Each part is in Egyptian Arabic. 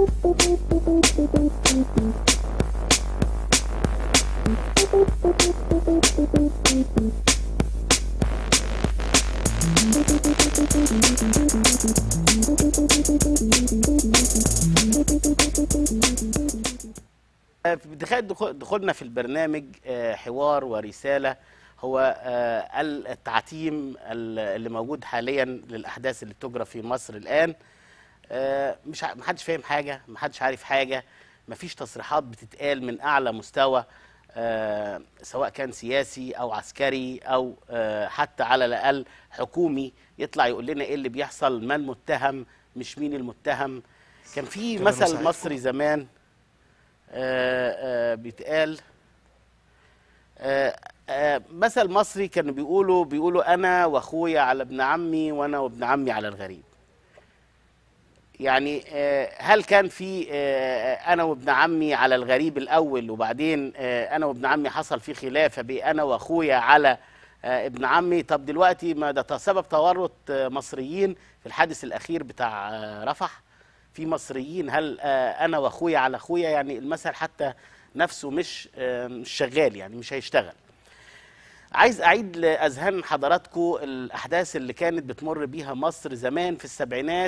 في بداية دخول- دخولنا في البرنامج آه، حوار ورسالة هو آه، التعتيم ال- اللي موجود حاليا للأحداث اللي بتجرى في مصر الآن آه، مش ع- محدش فاهم حاجة محدش عارف حاجة مفيش تصريحات بتتقال من أعلى مستوى آه، سواء كان سياسي أو عسكري أو آه، حتى على الأقل حكومي يطلع يقول لنا إيه اللي بيحصل من متهم مش مين المتهم كان في كلام مثل صحيح. مصري زمان آه، آه، بيتقال آه، آه، مثل مصري كانوا بيقولوا بيقولوا انا واخويا على ابن عمي وانا وابن عمي على الغريب يعني آه، هل كان في آه، انا وابن عمي على الغريب الاول وبعدين آه، انا وابن عمي حصل في خلاف فبقي انا واخويا على آه، ابن عمي طب دلوقتي ما ده سبب تورط آه، مصريين في الحادث الاخير بتاع آه، رفح في مصريين هل آه، انا واخويا على اخويا يعني المثل حتى نفسه مش آه، مش شغال يعني مش هيشتغل عايز اعيد لاذهان حضراتكم الاحداث اللي كانت بتمر بيها مصر زمان في السبعينات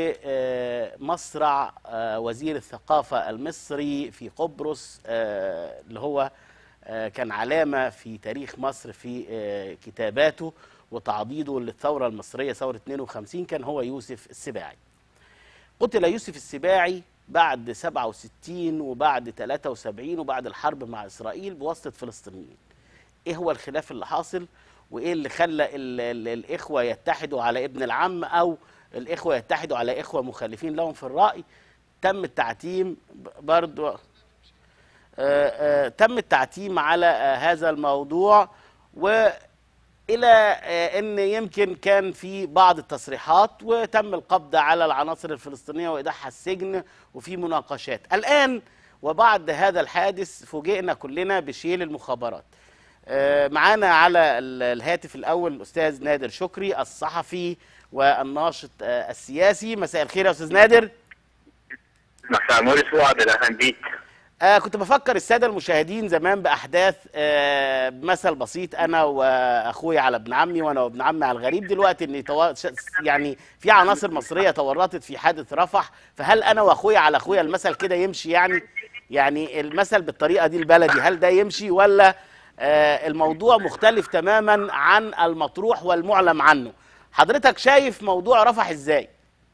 ومصرع وزير الثقافه المصري في قبرص آه، اللي هو آه، كان علامه في تاريخ مصر في آه، كتاباته وتعضيده للثوره المصريه ثوره 52 كان هو يوسف السباعي قتل يوسف السباعي بعد 67 وبعد 73 وبعد الحرب مع اسرائيل بواسطه فلسطينيين ايه هو الخلاف اللي حاصل وايه اللي خلى ال ال الاخوه يتحدوا على ابن العم او الاخوه يتحدوا على اخوه مخالفين لهم في الراي تم التعتيم ب- برضو آه، آه، تم التعتيم على آه، هذا الموضوع والى آه، ان يمكن كان في بعض التصريحات وتم القبض على العناصر الفلسطينيه وايداعها السجن وفي مناقشات الان وبعد هذا الحادث فوجئنا كلنا بشيل المخابرات آه، معانا على ال- الهاتف الاول الاستاذ نادر شكري الصحفي والناشط آه، السياسي مساء الخير يا استاذ نادر مساء نور سعد اهلا بيك آه كنت بفكر الساده المشاهدين زمان باحداث آه مثل بسيط انا واخويا على ابن عمي وانا وابن عمي على الغريب دلوقتي ان تو... ش- يعني في عناصر مصريه تورطت في حادث رفح فهل انا واخويا على اخويا المثل كده يمشي يعني يعني المثل بالطريقه دي البلدي هل ده يمشي ولا آه الموضوع مختلف تماما عن المطروح والمعلم عنه حضرتك شايف موضوع رفح ازاي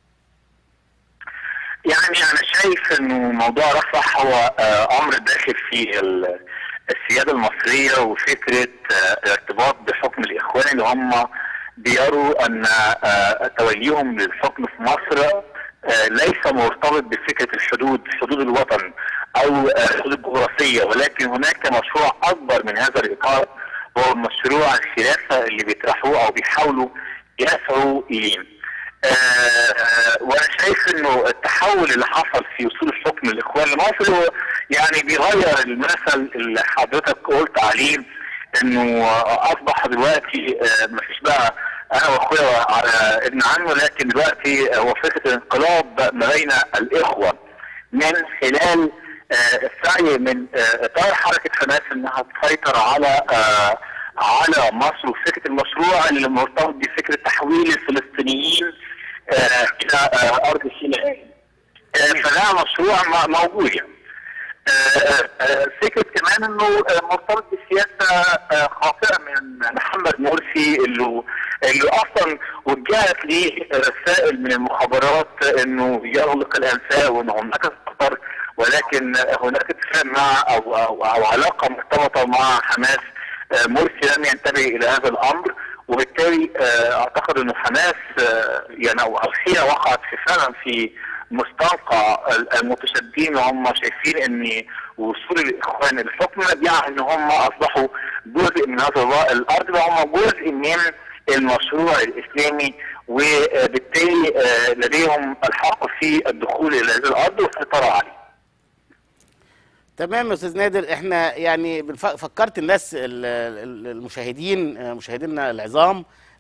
يعني انا شايف انه موضوع رفح هو آه، امر داخل في ال- السياده المصريه وفكره آه، الارتباط بحكم الاخوان اللي هم بيروا ان آه، توليهم للحكم في مصر آه، ليس مرتبط بفكره الحدود حدود الوطن او آه، الحدود الجغرافيه ولكن هناك مشروع اكبر من هذا الاطار وهو مشروع الخلافه اللي بيطرحوه او بيحاولوا يسعوا اليه. آه، وانا شايف انه التحول اللي حصل في وصول الحكم الاخوان لمصر هو يعني بيغير المثل اللي حضرتك قلت عليه انه اصبح دلوقتي آه، مفيش بقى انا واخويا على ابن عمه لكن دلوقتي هو فكره الانقلاب ما بين الاخوه من خلال آه، السعي من آه، اطار حركه حماس انها تسيطر على آه، على مصر وفكره المشروع اللي مرتبط بفكره تحويل الفلسطينيين آه، الى آه، ارض سيناء آه، فده مشروع م- موجود يعني آه، آه، فكره كمان انه آه، مرتبط بسياسه آه، خاطئه من محمد مرسي اللي اللي اصلا وجهت ليه رسائل من المخابرات انه يغلق الانفاق وان هناك خطر ولكن هناك اتفاق مع او او, أو علاقه مرتبطه مع حماس آه، مرسي لم ينتبه الى هذا الامر وبالتالي آه، اعتقد انه حماس آه، يعني او أو هي وقعت في فعلا في مستنقع المتشددين وهم شايفين ان وصول الاخوان للحكم يعني ان هم اصبحوا جزء من هذا الوا- الارض وهم جزء من المشروع الاسلامي وبالتالي آه، لديهم الحق في الدخول الى هذه الارض والسيطره عليه. تمام يا استاذ نادر احنا يعني بنف- فكرت الناس ال- ال- المشاهدين آه، مشاهدينا العظام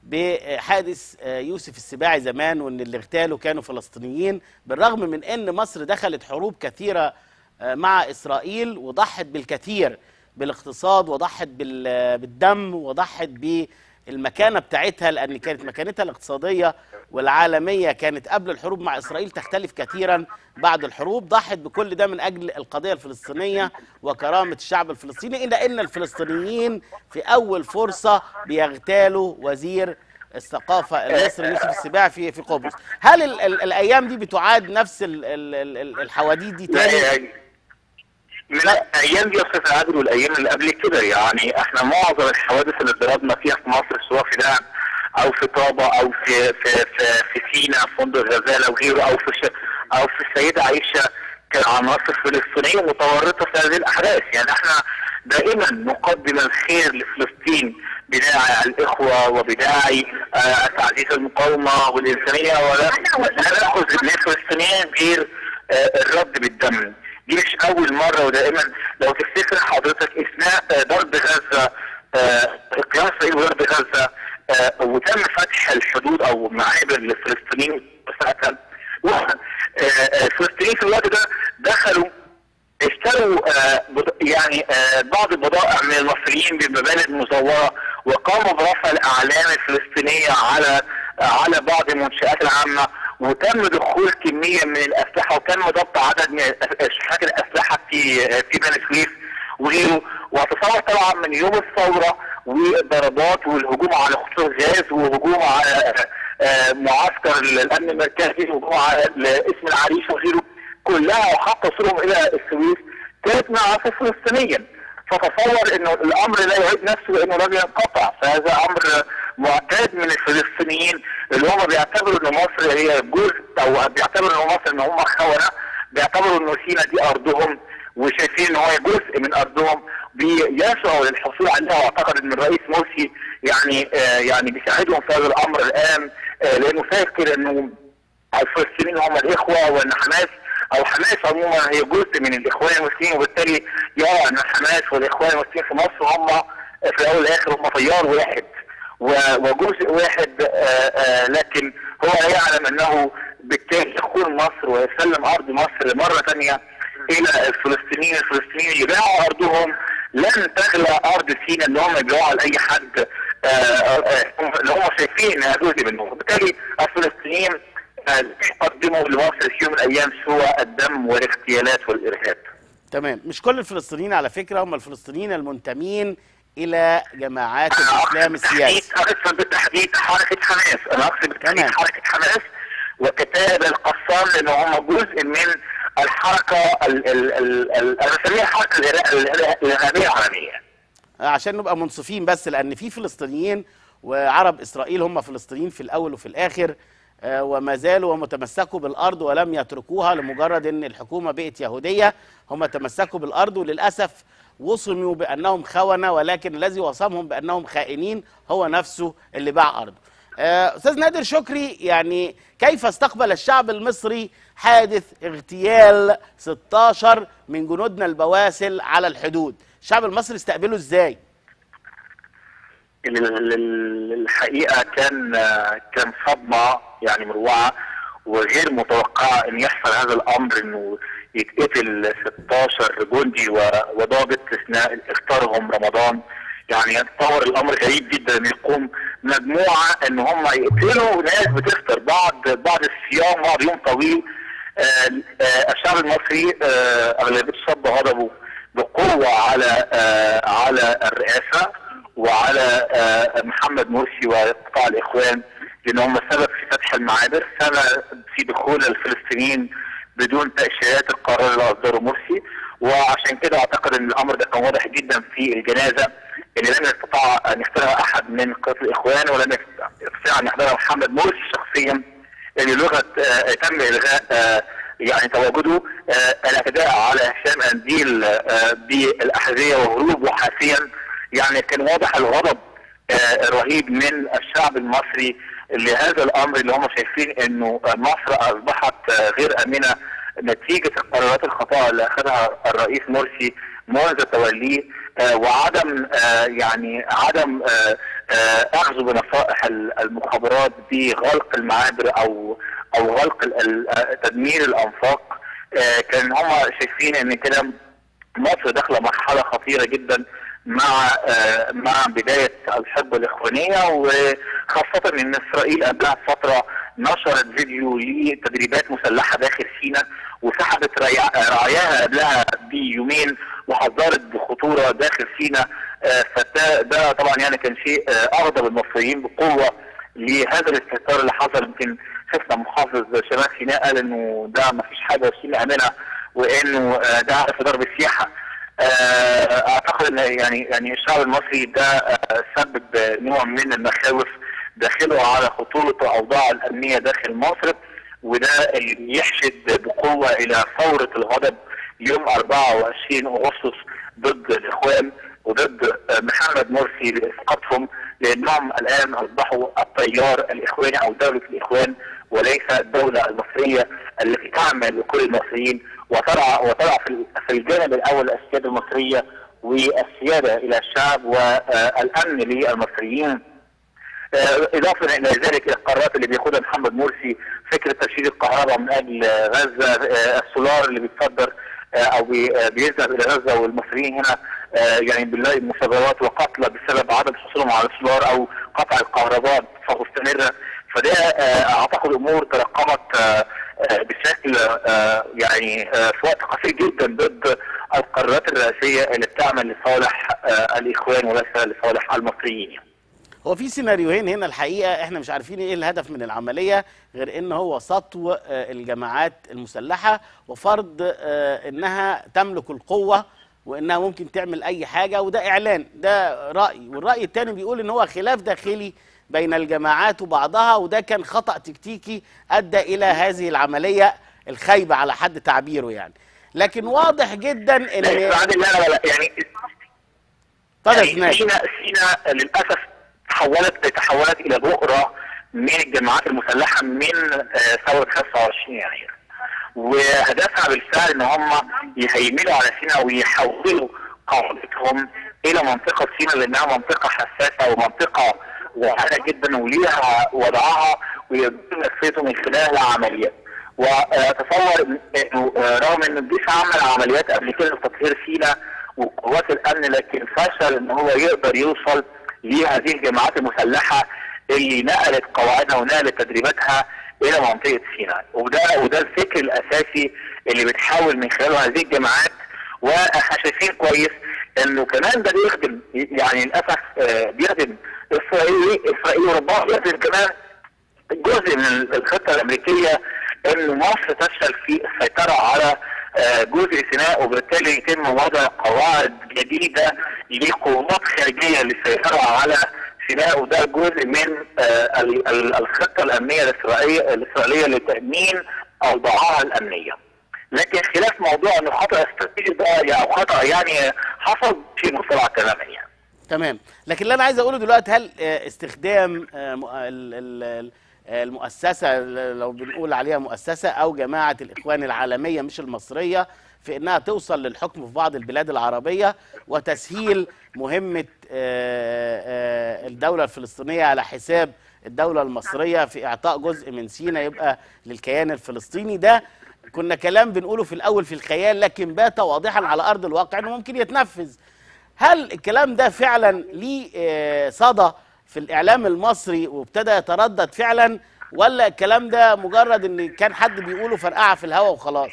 بحادث آه، يوسف السباعي زمان وان اللي اغتالوا كانوا فلسطينيين بالرغم من ان مصر دخلت حروب كثيره آه، مع اسرائيل وضحت بالكثير بالاقتصاد وضحت بال- بالدم وضحت بالمكانه بتاعتها لان كانت مكانتها الاقتصاديه والعالميه كانت قبل الحروب مع اسرائيل تختلف كثيرا بعد الحروب ضحت بكل ده من اجل القضيه الفلسطينيه وكرامه الشعب الفلسطيني الا ان الفلسطينيين في اول فرصه بيغتالوا وزير الثقافه المصري يوسف السباعي في في قبرص هل ال ال الايام دي بتعاد نفس ال ال ال الحواديت دي لا تاني يعني من الايام دي يا استاذ عادل والايام اللي قبل كده يعني احنا معظم الحوادث اللي ضربنا فيها في مصر سواء في دهب او في طابه او في في في, في سينا فندق غزاله وغيره او في ش... او في السيده عائشه كان عناصر فلسطينيه متورطه في هذه الاحداث يعني احنا دائما نقدم الخير لفلسطين بداعي الاخوه وبداعي آه تعزيز المقاومه والانسانيه ولا لا ناخذ من الفلسطينيين غير آه الرد بالدم دي مش اول مره ودائما لو تفتكر حضرتك اثناء آه، ضرب غزه آه، قيام اسرائيل وضرب غزه آه، وتم فتح الحدود او معابر للفلسطينيين ساعتها و- آه، آه، الفلسطينيين في الوقت ده دخلوا اشتروا آه، بض- يعني آه، بعض البضائع من المصريين بمبالغ مزوره وقاموا برفع الاعلام الفلسطينيه على آه، على بعض المنشات العامه وتم دخول كميه من الاسلحه وتم ضبط عدد من الأس- شحنات الاسلحه في آه، في بني سويف وغيره واتصور طبعا من يوم الثوره والضربات والهجوم على خطوط الغاز وهجوم على آه، معسكر الامن المركزي وهجوم على اسم العريش وغيره كلها وحتى وصولهم الى السويس كانت مع عناصر فلسطينيا فتصور انه الامر لا يعيد نفسه لانه لم ينقطع فهذا امر معتاد من الفلسطينيين اللي هم بيعتبروا ان مصر هي جزء او بيعتبروا ان مصر ان هم خونه بيعتبروا ان سينا دي ارضهم وشايفين ان هو جزء من ارضهم بيسعوا للحصول عليها واعتقد ان الرئيس مرسي يعني آه يعني بيساعدهم في هذا الامر الان آه لانه فاكر انه الفلسطينيين هم الاخوه وان حماس او حماس عموما هي جزء من الاخوان المسلمين وبالتالي يرى ان حماس والاخوان المسلمين في مصر هم في الاول والاخر هم تيار واحد و- وجزء واحد آه، آه، لكن هو لا يعلم انه بالتالي يخون مصر ويسلم ارض مصر مره ثانيه الى الفلسطينيين الفلسطينيين يبيعوا ارضهم لن تغلى ارض سيناء اللي هم يبيعوها لاي حد آه، آه، آه، اللي هم شايفين انها جزء منهم وبالتالي الفلسطينيين آه، يقدموا لمصر في يوم من الايام سوى الدم والاغتيالات والارهاب تمام مش كل الفلسطينيين على فكره هم الفلسطينيين المنتمين الى جماعات الاسلام السياسي اقصد بالتحديد حركه حماس انا اقصد بالتحديد تمام. حركه حماس وكتائب القسام لان هم جزء من الحركه ال ال ال ال انا بسميها الحركه الإرا- الإرا- الارهابيه العالميه عشان نبقى منصفين بس لان في فلسطينيين وعرب اسرائيل هم فلسطينيين في الاول وفي الاخر آه، وما زالوا ومتمسكوا بالارض ولم يتركوها لمجرد ان الحكومه بقت يهوديه هم تمسكوا بالارض وللاسف وصموا بانهم خونه ولكن الذي وصمهم بانهم خائنين هو نفسه اللي باع ارضه. آه، استاذ نادر شكري يعني كيف استقبل الشعب المصري حادث اغتيال 16 من جنودنا البواسل على الحدود؟ الشعب المصري استقبله ازاي؟ ال- ال- الحقيقه كان كان صدمه يعني مروعه وغير متوقعه ان يحصل هذا الامر انه يتقتل 16 جندي و- وضابط اثناء اختارهم رمضان يعني يتطور الامر غريب جدا ان يقوم مجموعه ان هم يقتلوا ناس بتفطر بعد بعد الصيام بعد يوم طويل آه، آه، الشعب المصري آه، اغلبيه الشعب غضبوا بقوه على آه، على الرئاسه وعلى آه، محمد مرسي وقطاع الاخوان لان هم سبب في فتح المعابر سبب في دخول الفلسطينيين بدون تاشيرات القرار اللي اصدره مرسي وعشان كده اعتقد ان الامر ده كان واضح جدا في الجنازه اللي لم يستطع ان يحضرها احد من قاده الاخوان ولم يستطيع ان يحضرها محمد مرسي شخصيا اللي لغت آه، تم الغاء آه، يعني تواجده آه، الاعتداء على هشام انديل آه، بالاحذيه وهروبه حافيا يعني كان واضح الغضب آه، الرهيب من الشعب المصري لهذا الامر اللي هم شايفين انه مصر اصبحت آه، غير امنه نتيجه القرارات الخطا اللي اخذها الرئيس مرسي منذ توليه آه، وعدم آه، يعني عدم آه، آه، اخذوا بنصائح ال- المخابرات بغلق المعابر او او غلق ال- ال- آه، تدمير الانفاق آه، كان هم شايفين ان كده مصر داخله مرحله خطيره جدا مع آه، مع بدايه الحرب الاخوانيه وخاصه ان اسرائيل قبلها بفتره نشرت فيديو لتدريبات مسلحه داخل سيناء وسحبت رعي- رعاياها قبلها بيومين وحذرت بخطوره داخل سيناء آه، فده ده طبعا يعني كان شيء آه، اغضب المصريين بقوه لهذا الاستهتار اللي حصل يمكن شفنا محافظ شمال سيناء قال انه ده ما فيش حاجه سيناء امنه وانه آه، ده عارف ضرب السياحه آه، اعتقد ان يعني يعني الشعب المصري ده آه، سبب نوع من المخاوف داخله على خطوره الاوضاع الامنيه داخل مصر وده اللي يحشد بقوه الى ثوره الغضب يوم 24 اغسطس ضد الاخوان وضد آه، محمد مرسي لاسقاطهم لانهم الان اصبحوا التيار الاخواني او دوله الاخوان وليس الدوله المصريه التي تعمل لكل المصريين وترعى وترعى في في الجانب الاول السياده المصريه والسياده الى الشعب والامن للمصريين آه، اضافه الى ذلك الى القرارات اللي بياخدها محمد مرسي فكره ترشيد الكهرباء من اجل آه، غزه آه، السولار اللي بيتصدر آه، او بي- آه، بيذهب الى غزه والمصريين هنا آه، يعني بنلاقي مصادرات وقتلى بسبب عدم حصولهم على السولار او قطع الكهرباء بصفه مستمره فده آه، اعتقد امور ترقمت آه، آه، بشكل آه، يعني آه، في وقت قصير جدا ضد القرارات الرئاسيه اللي بتعمل لصالح آه، الاخوان وليس لصالح المصريين يعني. هو في سيناريوهين هنا الحقيقه احنا مش عارفين ايه الهدف من العمليه غير ان هو سطو آه، الجماعات المسلحه وفرض آه، انها تملك القوه وانها ممكن تعمل اي حاجه وده اعلان ده راي والراي الثاني بيقول ان هو خلاف داخلي بين الجماعات وبعضها وده كان خطا تكتيكي ادى الى هذه العمليه الخايبه على حد تعبيره يعني لكن واضح جدا ان لا بعد لا لا لا يعني اتفضل يا يعني سناء. سينا سينا للاسف تحولت تحولت الى بؤره من الجماعات المسلحه من آه، ثوره 25 يناير وهدفها بالفعل ان هم يهيمنوا على سينا ويحولوا قاعدتهم الى منطقه سينا لانها منطقه حساسه ومنطقه واعده جدا وليها وضعها ويتم نفذه من خلال عمليات واتصور انه آه، رغم ان الجيش عمل عمليات قبل كده لتطهير سينا وقوات الامن لكن فشل ان هو يقدر يوصل لهذه الجماعات المسلحه اللي نقلت قواعدها ونقلت تدريباتها الى منطقه سيناء وده وده الفكر الاساسي اللي بتحاول من خلاله هذه الجماعات واحنا شايفين كويس انه كمان ده بيخدم يعني للاسف آه، بيخدم اسرائيل اسرائيل وربما بيخدم كمان جزء من الخطه الامريكيه ان مصر تفشل في السيطره على آه، جزء سيناء وبالتالي يتم وضع قواعد جديده لقوات خارجيه للسيطره على سيناء وده جزء من آه، ال- ال- الخطه الامنيه الاسرائيليه الاسرائيليه لتامين اوضاعها الامنيه. لكن خلاف موضوع انه خطا استراتيجي ده يعني او خطا يعني حصل شيء مصطلح تماما يعني. تمام لكن اللي انا عايز اقوله دلوقتي هل آه، استخدام آه، م- ال- ال- ال- آه، المؤسسه ل- لو بنقول عليها مؤسسه او جماعه الاخوان العالميه مش المصريه في انها توصل للحكم في بعض البلاد العربيه وتسهيل مهمه آه، آه، الدوله الفلسطينيه على حساب الدوله المصريه في اعطاء جزء من سيناء يبقى للكيان الفلسطيني ده كنا كلام بنقوله في الاول في الخيال لكن بات واضحا على ارض الواقع انه ممكن يتنفذ هل الكلام ده فعلا ليه آه، صدى في الاعلام المصري وابتدى يتردد فعلا ولا الكلام ده مجرد ان كان حد بيقوله فرقعه في الهواء وخلاص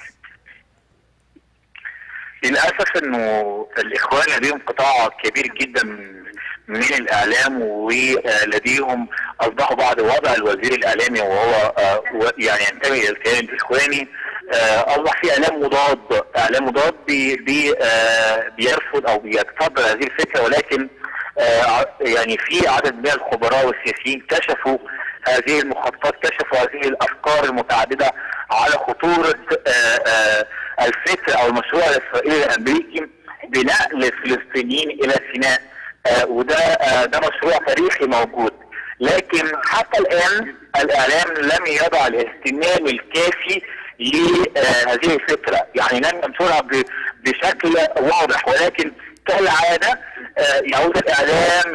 للاسف انه الاخوان لديهم قطاع كبير جدا من الاعلام ولديهم اصبحوا بعد وضع الوزير الاعلامي وهو آه، و- يعني ينتمي الى الكيان الاخواني آه، اصبح في اعلام مضاد اعلام مضاد بي بي آه، بيرفض او بيتصدر هذه الفكره ولكن آه، ع- يعني في عدد من الخبراء والسياسيين كشفوا هذه المخططات كشفوا هذه الافكار المتعدده على خطوره آه، آه، الفكر او المشروع الاسرائيلي الامريكي بنقل الفلسطينيين الى سيناء آه، وده آه، ده مشروع تاريخي موجود لكن حتى الان الاعلام لم يضع الاهتمام الكافي لهذه الفكره يعني لم ينشرها ب- بشكل واضح ولكن كالعاده آه، يعود الاعلام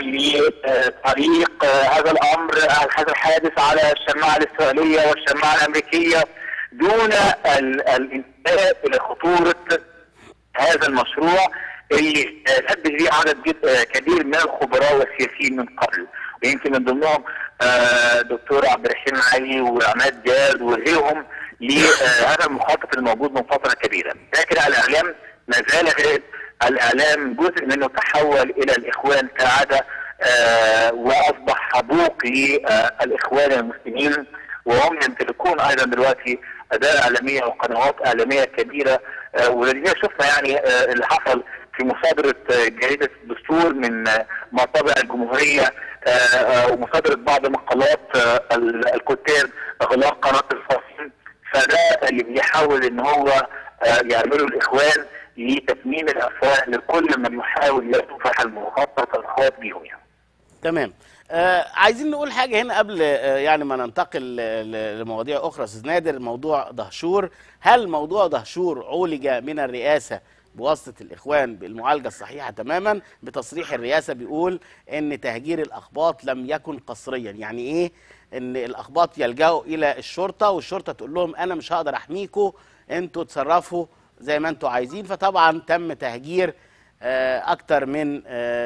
لطريق آه، هذا الامر هذا الحادث على الشماعه الاسرائيليه والشماعه الامريكيه دون ال- الانتباه الى خطوره هذا المشروع اللي آه، نبه به عدد جد- آه، كبير من الخبراء والسياسيين من قبل ويمكن من ضمنهم آه، دكتور عبد الرحيم علي وعماد جاد وغيرهم لهذا المخطط الموجود من فتره كبيره لكن الاعلام ما زال غائب الاعلام جزء منه تحول الى الاخوان كعاده آه، واصبح حبوق للاخوان المسلمين وهم يمتلكون ايضا دلوقتي اداه اعلاميه وقنوات اعلاميه كبيره آه، والذين شفنا يعني آه، اللي حصل في مصادره آه، جريده الدستور من آه، مطابع الجمهوريه آه، آه، ومصادره بعض مقالات آه، ال- الكتاب اغلاق قناه الفاصل فده اللي بيحاول ان هو آه، يعمله الاخوان لتثمين الافواه لكل من يحاول يصفح المخطط الخاص بيهم يعني. تمام آه عايزين نقول حاجة هنا قبل آه يعني ما ننتقل ل- ل- لمواضيع أخرى أستاذ نادر موضوع دهشور هل موضوع دهشور عولج من الرئاسة بواسطة الإخوان بالمعالجة الصحيحة تماما بتصريح الرئاسة بيقول إن تهجير الأخباط لم يكن قسريا يعني إيه إن الأخباط يلجأوا إلى الشرطة والشرطة تقول لهم أنا مش هقدر أحميكوا أنتوا تصرفوا زي ما أنتوا عايزين فطبعا تم تهجير آه، اكتر من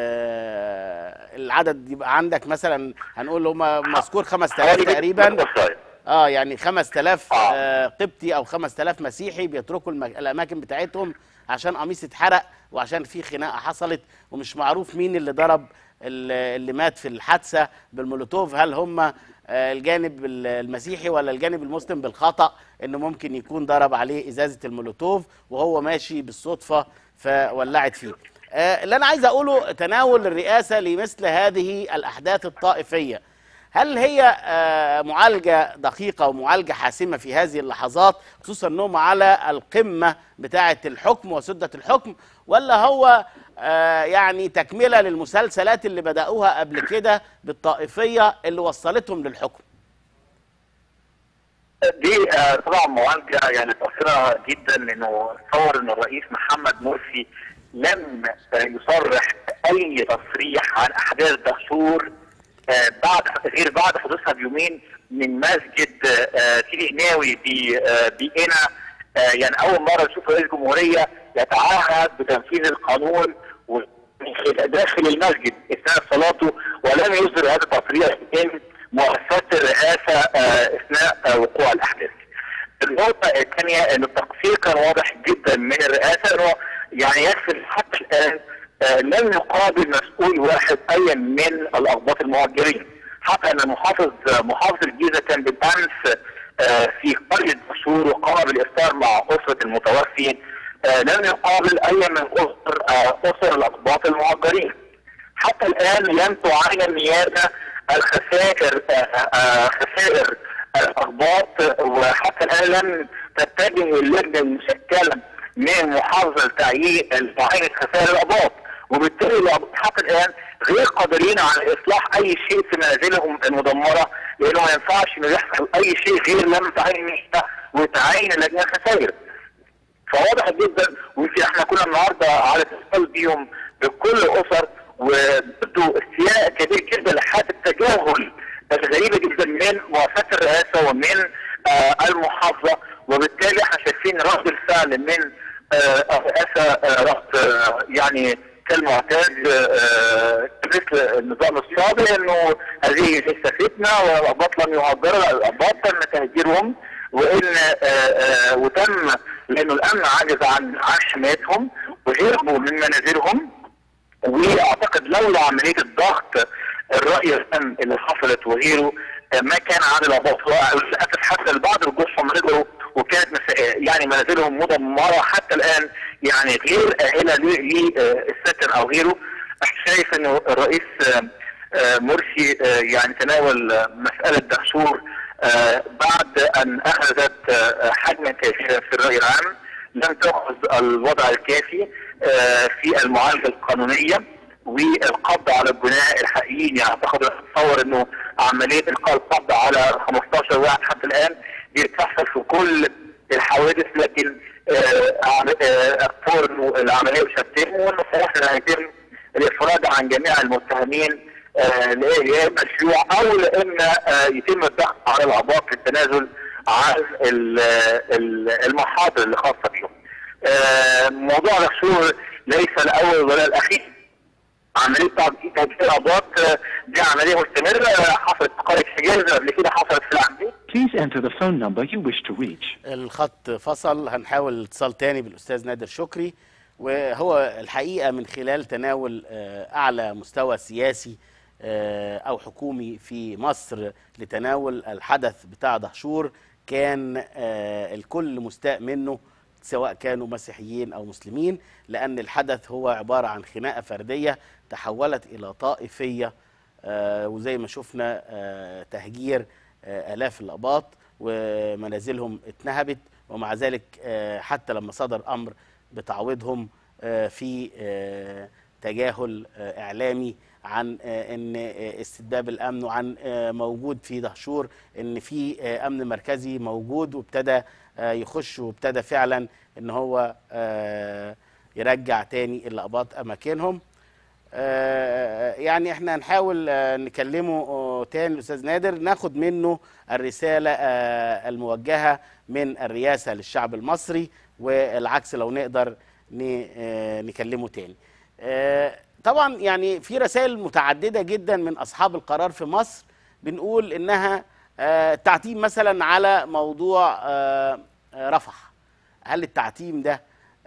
آه، العدد يبقى عندك مثلا هنقول هم مذكور 5000 تقريبا اه يعني 5000 آه، قبطي او 5000 مسيحي بيتركوا المك... الاماكن بتاعتهم عشان قميص اتحرق وعشان في خناقه حصلت ومش معروف مين اللي ضرب ال- اللي مات في الحادثه بالمولوتوف هل هم آه، الجانب ال- المسيحي ولا الجانب المسلم بالخطا انه ممكن يكون ضرب عليه ازازه المولوتوف وهو ماشي بالصدفه فولعت فيه آه، اللي انا عايز اقوله تناول الرئاسه لمثل هذه الاحداث الطائفيه هل هي آه، معالجه دقيقه ومعالجه حاسمه في هذه اللحظات خصوصا انهم على القمه بتاعه الحكم وسده الحكم ولا هو آه، يعني تكمله للمسلسلات اللي بداوها قبل كده بالطائفيه اللي وصلتهم للحكم دي آه، طبعا معالجه يعني تاثيرها جدا لانه تصور ان الرئيس محمد مرسي لم آه، يصرح اي تصريح عن احداث دهشور آه، بعد غير بعد حدوثها بيومين من مسجد آه، سيدي قناوي ب- آه، بقنا آه، يعني اول مره نشوف رئيس جمهوريه يتعهد بتنفيذ القانون و- داخل المسجد اثناء صلاته ولم يصدر هذا التصريح من مؤسسه الرئاسه آه، اثناء آه، وقوع الاحداث. النقطه الثانيه ان التقصير كان واضح جدا من الرئاسه انه يعني يكفي حتى الان آه، لم يقابل مسؤول واحد ايا من الاقباط المهاجرين حتى ان محافظ محافظ الجيزه كان بالامس آه، في قريه دهشور وقام بالافطار مع اسره المتوفي آه، لم يقابل اي من اسر آه، اسر الاقباط المهاجرين حتى الان لم تعاين النيابه الخسائر آه، آه، خسائر الاقباط وحتى الان لم تتجه اللجنه المشكله من محافظه لتعيين تعيين خسائر الاقباط وبالتالي الأقباط حتى الان غير قادرين على اصلاح اي شيء في منازلهم المدمره لانه ما ينفعش انه يحصل اي شيء غير لما تعين النيابه وتعين اللجنه الخسائر فواضح جدا ويمكن احنا كنا النهارده على اتصال بيهم بكل اسر وبدوا استياء كبير جدا لحاله التجاهل الغريبه جدا من مؤسسه الرئاسه ومن آه المحافظه وبالتالي احنا شايفين رد الفعل من آه الرئاسه آه رد آه يعني كالمعتاد آه مثل النظام السابق انه هذه ليس فتنه والاباط لم يهاجروا الاباط تم تهجيرهم وان آه آه وتم لانه الامن عجز عن عن حمايتهم وهربوا من منازلهم واعتقد لولا عمليه الضغط الراي العام اللي حصلت وغيره آه، ما كان عدد الاباط للاسف حتى البعض رجوعهم رجعوا وكانت مس- يعني منازلهم مدمره حتى الان يعني غير اهله للسكن او غيره شايف انه الرئيس آه، آه، مرسي آه، يعني تناول آه، مساله دهشور آه، بعد ان اخذت آه، حجما كبيرا في الراي العام لم تاخذ الوضع الكافي آه، في المعالجه القانونيه والقبض على الجناة الحقيقيين يعني اعتقد اتصور انه عمليه القاء القبض على 15 واحد حتى الان دي بتحصل في كل الحوادث لكن آه، عم- آه، فرن العمليه وشتمه وانه احنا هيتم الافراج عن جميع المتهمين آه، لايه مشروع او لان آه، يتم الضغط على العباط في التنازل عن ال- ال- المحاضر اللي خاصه بهم. آه، موضوع دهشور ليس الاول ولا الاخير. عمليه تعديل تهديد العباط آه، دي عمليه مستمره آه، حصلت في قريه حجاز قبل كده حصلت في العندين Please enter the phone number you wish to reach. الخط فصل هنحاول اتصال تاني بالاستاذ نادر شكري وهو الحقيقه من خلال تناول آه، اعلى مستوى سياسي آه، او حكومي في مصر لتناول الحدث بتاع دهشور كان آه، الكل مستاء منه سواء كانوا مسيحيين او مسلمين لان الحدث هو عباره عن خناقه فرديه تحولت الى طائفيه آه، وزي ما شفنا آه، تهجير آه، آلاف الأباط ومنازلهم اتنهبت ومع ذلك آه، حتى لما صدر أمر بتعويضهم آه، في آه، تجاهل آه، إعلامي عن آه، ان آه، استتباب الامن وعن آه، موجود في دهشور ان في آه، امن مركزي موجود وابتدى آه، يخش وابتدى فعلا ان هو آه، يرجع تاني الاباط اماكنهم آه، يعني احنا هنحاول آه، نكلمه آه، تاني الاستاذ نادر ناخد منه الرساله آه، الموجهه من الرئاسه للشعب المصري والعكس لو نقدر ن- آه، نكلمه تاني آه، طبعا يعني في رسائل متعدده جدا من اصحاب القرار في مصر بنقول انها آه، تعتيم مثلا على موضوع آه، آه، رفح هل التعتيم ده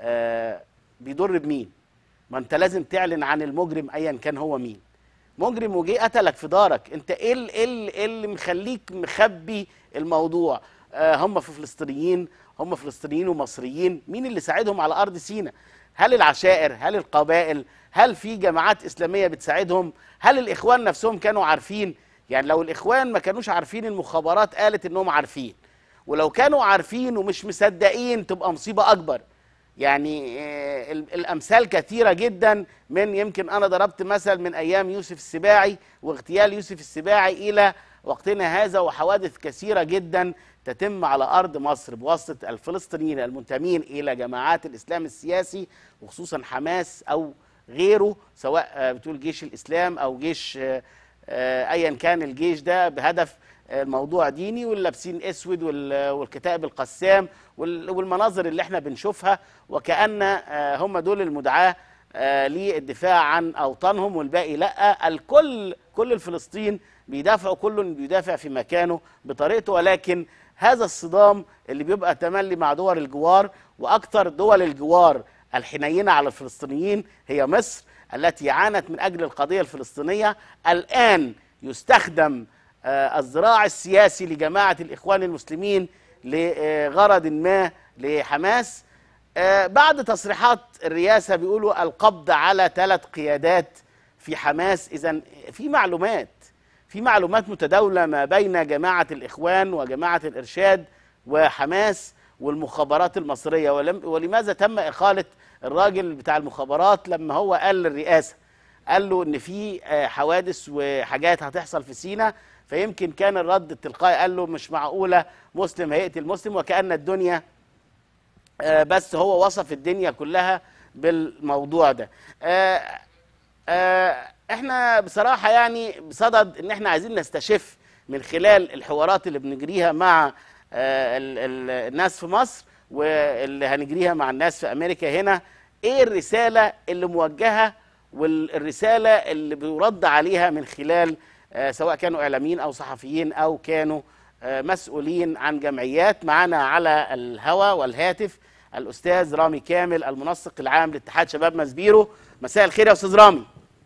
آه، بيضر بمين ما انت لازم تعلن عن المجرم ايا كان هو مين مجرم وجه قتلك في دارك انت ايه ال- ايه ال- إيه اللي مخليك مخبي الموضوع آه هم في فلسطينيين هم فلسطينيين ومصريين مين اللي ساعدهم على ارض سيناء هل العشائر هل القبائل هل في جماعات اسلاميه بتساعدهم هل الاخوان نفسهم كانوا عارفين يعني لو الاخوان ما كانوش عارفين المخابرات قالت انهم عارفين ولو كانوا عارفين ومش مصدقين تبقى مصيبه اكبر يعني آه، ال- الامثال كثيره جدا من يمكن انا ضربت مثل من ايام يوسف السباعي واغتيال يوسف السباعي الى وقتنا هذا وحوادث كثيره جدا تتم على ارض مصر بواسطه الفلسطينيين المنتمين الى جماعات الاسلام السياسي وخصوصا حماس او غيره سواء آه، بتقول جيش الاسلام او جيش آه، آه، ايا كان الجيش ده بهدف آه، الموضوع ديني واللابسين اسود وال- والكتائب القسام وال- والمناظر اللي احنا بنشوفها وكأن آه، هم دول المدعاة آه، للدفاع عن اوطانهم والباقي لا الكل كل الفلسطين بيدافعوا كل بيدافع في مكانه بطريقته ولكن هذا الصدام اللي بيبقى تملي مع دول الجوار واكثر دول الجوار الحنينه على الفلسطينيين هي مصر التي عانت من اجل القضيه الفلسطينيه الان يستخدم آه، الذراع السياسي لجماعه الاخوان المسلمين لغرض ما لحماس آه، بعد تصريحات الرئاسه بيقولوا القبض على ثلاث قيادات في حماس اذا في معلومات في معلومات متداوله ما بين جماعه الاخوان وجماعه الارشاد وحماس والمخابرات المصريه ولم ولماذا تم اقاله الراجل بتاع المخابرات لما هو قال للرئاسه قال له ان في آه، حوادث وحاجات هتحصل في سينا فيمكن كان الرد التلقائي قال له مش معقوله مسلم هيقتل مسلم وكأن الدنيا آه، بس هو وصف الدنيا كلها بالموضوع ده آه، آه، احنا بصراحة يعني بصدد ان احنا عايزين نستشف من خلال الحوارات اللي بنجريها مع آه، ال- ال- الناس في مصر واللي هنجريها مع الناس في امريكا هنا ايه الرسالة اللي موجهة والرسالة اللي بيرد عليها من خلال آه، سواء كانوا اعلاميين او صحفيين او كانوا آه، مسؤولين عن جمعيات معنا على الهوا والهاتف الاستاذ رامي كامل المنسق العام لاتحاد شباب مسبيرو مساء الخير يا استاذ رامي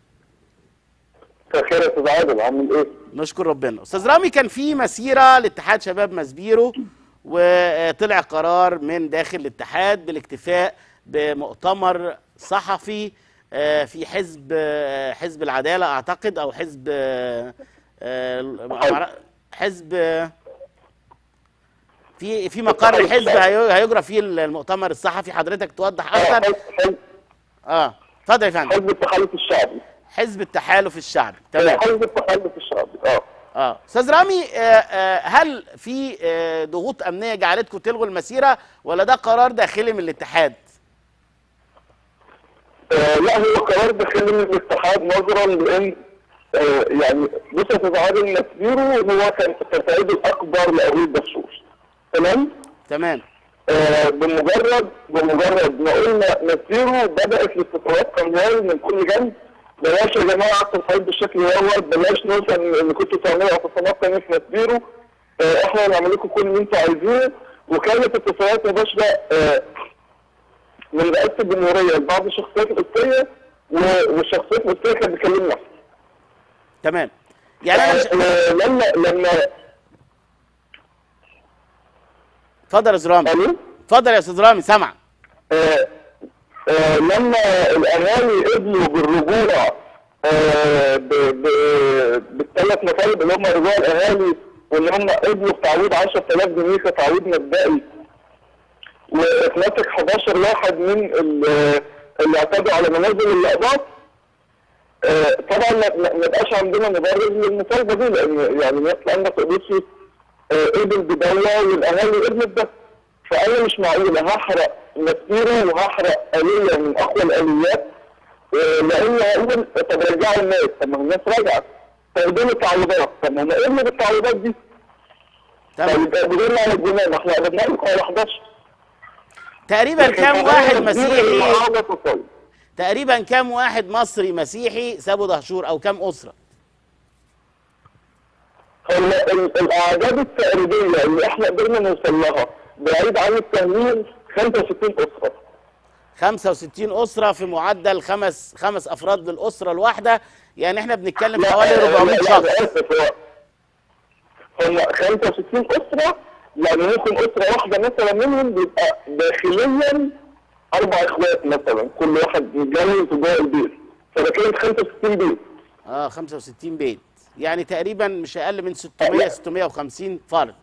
مساء الخير يا استاذ عادل عامل ايه؟ نشكر ربنا استاذ رامي كان في مسيره لاتحاد شباب مسبيرو وطلع قرار من داخل الاتحاد بالاكتفاء بمؤتمر صحفي آه، في حزب آه، حزب العداله اعتقد او حزب آه، آه، حزب آه، في في مقر الحزب هي- هيجرى فيه المؤتمر الصحفي حضرتك توضح اكتر حزب حزب- اه اتفضل يا فندم حزب التحالف الشعبي حزب التحالف الشعبي تمام حزب التحالف الشعبي اه اه استاذ رامي آه، آه، هل في آه، ضغوط امنيه جعلتكم تلغوا المسيره ولا ده قرار داخلي من الاتحاد آه لا هو قرار داخلي من الاتحاد نظرا لان آه يعني بص يا استاذ عادل مسيره هو كان التصعيد الاكبر لاولياء دشور تمام؟ تمام آه بمجرد بمجرد ما قلنا مسيره بدات الاستفسارات تنهال من كل جنب بلاش يا جماعه التصعيد بالشكل دوت بلاش نوصل ان كنتوا تعملوا اعتصامات تانية في مسيره آه احنا هنعمل لكم كل اللي انتوا عايزينه وكانت اتصالات مباشره آه من رئاسه الجمهوريه لبعض الشخصيات القبطيه و- والشخصيات القبطيه كانت بتكلمنا تمام يعني انا مش آه، لما لما اتفضل يا استاذ رامي الو اتفضل يا استاذ رامي سامع آه، آه، لما الاهالي قبلوا بالرجوع آه، ب- ب- بالثلاث مطالب اللي هم رجوع الاهالي وان هم قبلوا بتعويض 10000 جنيه كتعويض مبدئي واتمسك 11 واحد من ال- اللي اعتدوا على منازل الاقباط آه، طبعا ما ما- ما بقاش عندنا مبرر للمطالبه دي لان يعني الناس لما تقدسي قبل بدولة والاهالي قبلت ده فانا مش معقول هحرق مسيره وهحرق آلية من اقوى الاليات آه، لان هقول طب رجعوا الناس طب ما الناس رجعت تقديم التعويضات طب ما هم قبلوا بالتعويضات دي تمام طيب بدون عن الجنان ما احنا قبلنا لكم على 11 تقريبا كام واحد مسيحي المعارضة تصل. تقريبا كام واحد مصري مسيحي سابوا دهشور او كام اسره هو ال- الاعداد التقريبيه اللي احنا قدرنا نوصل لها بعيد عن التهميل 65 اسره 65 اسره في معدل خمس خمس افراد للاسره الواحده يعني احنا بنتكلم حوالي لا، 400 لا، شخص لا، آسف، هو هم 65 اسره يعني ممكن اسره واحده مثلا منهم بيبقى داخليا اربع اخوات مثلا كل واحد متجوز جوه البيت فده كده 65 بيت اه 65 بيت يعني تقريبا مش اقل من 600 650 فرد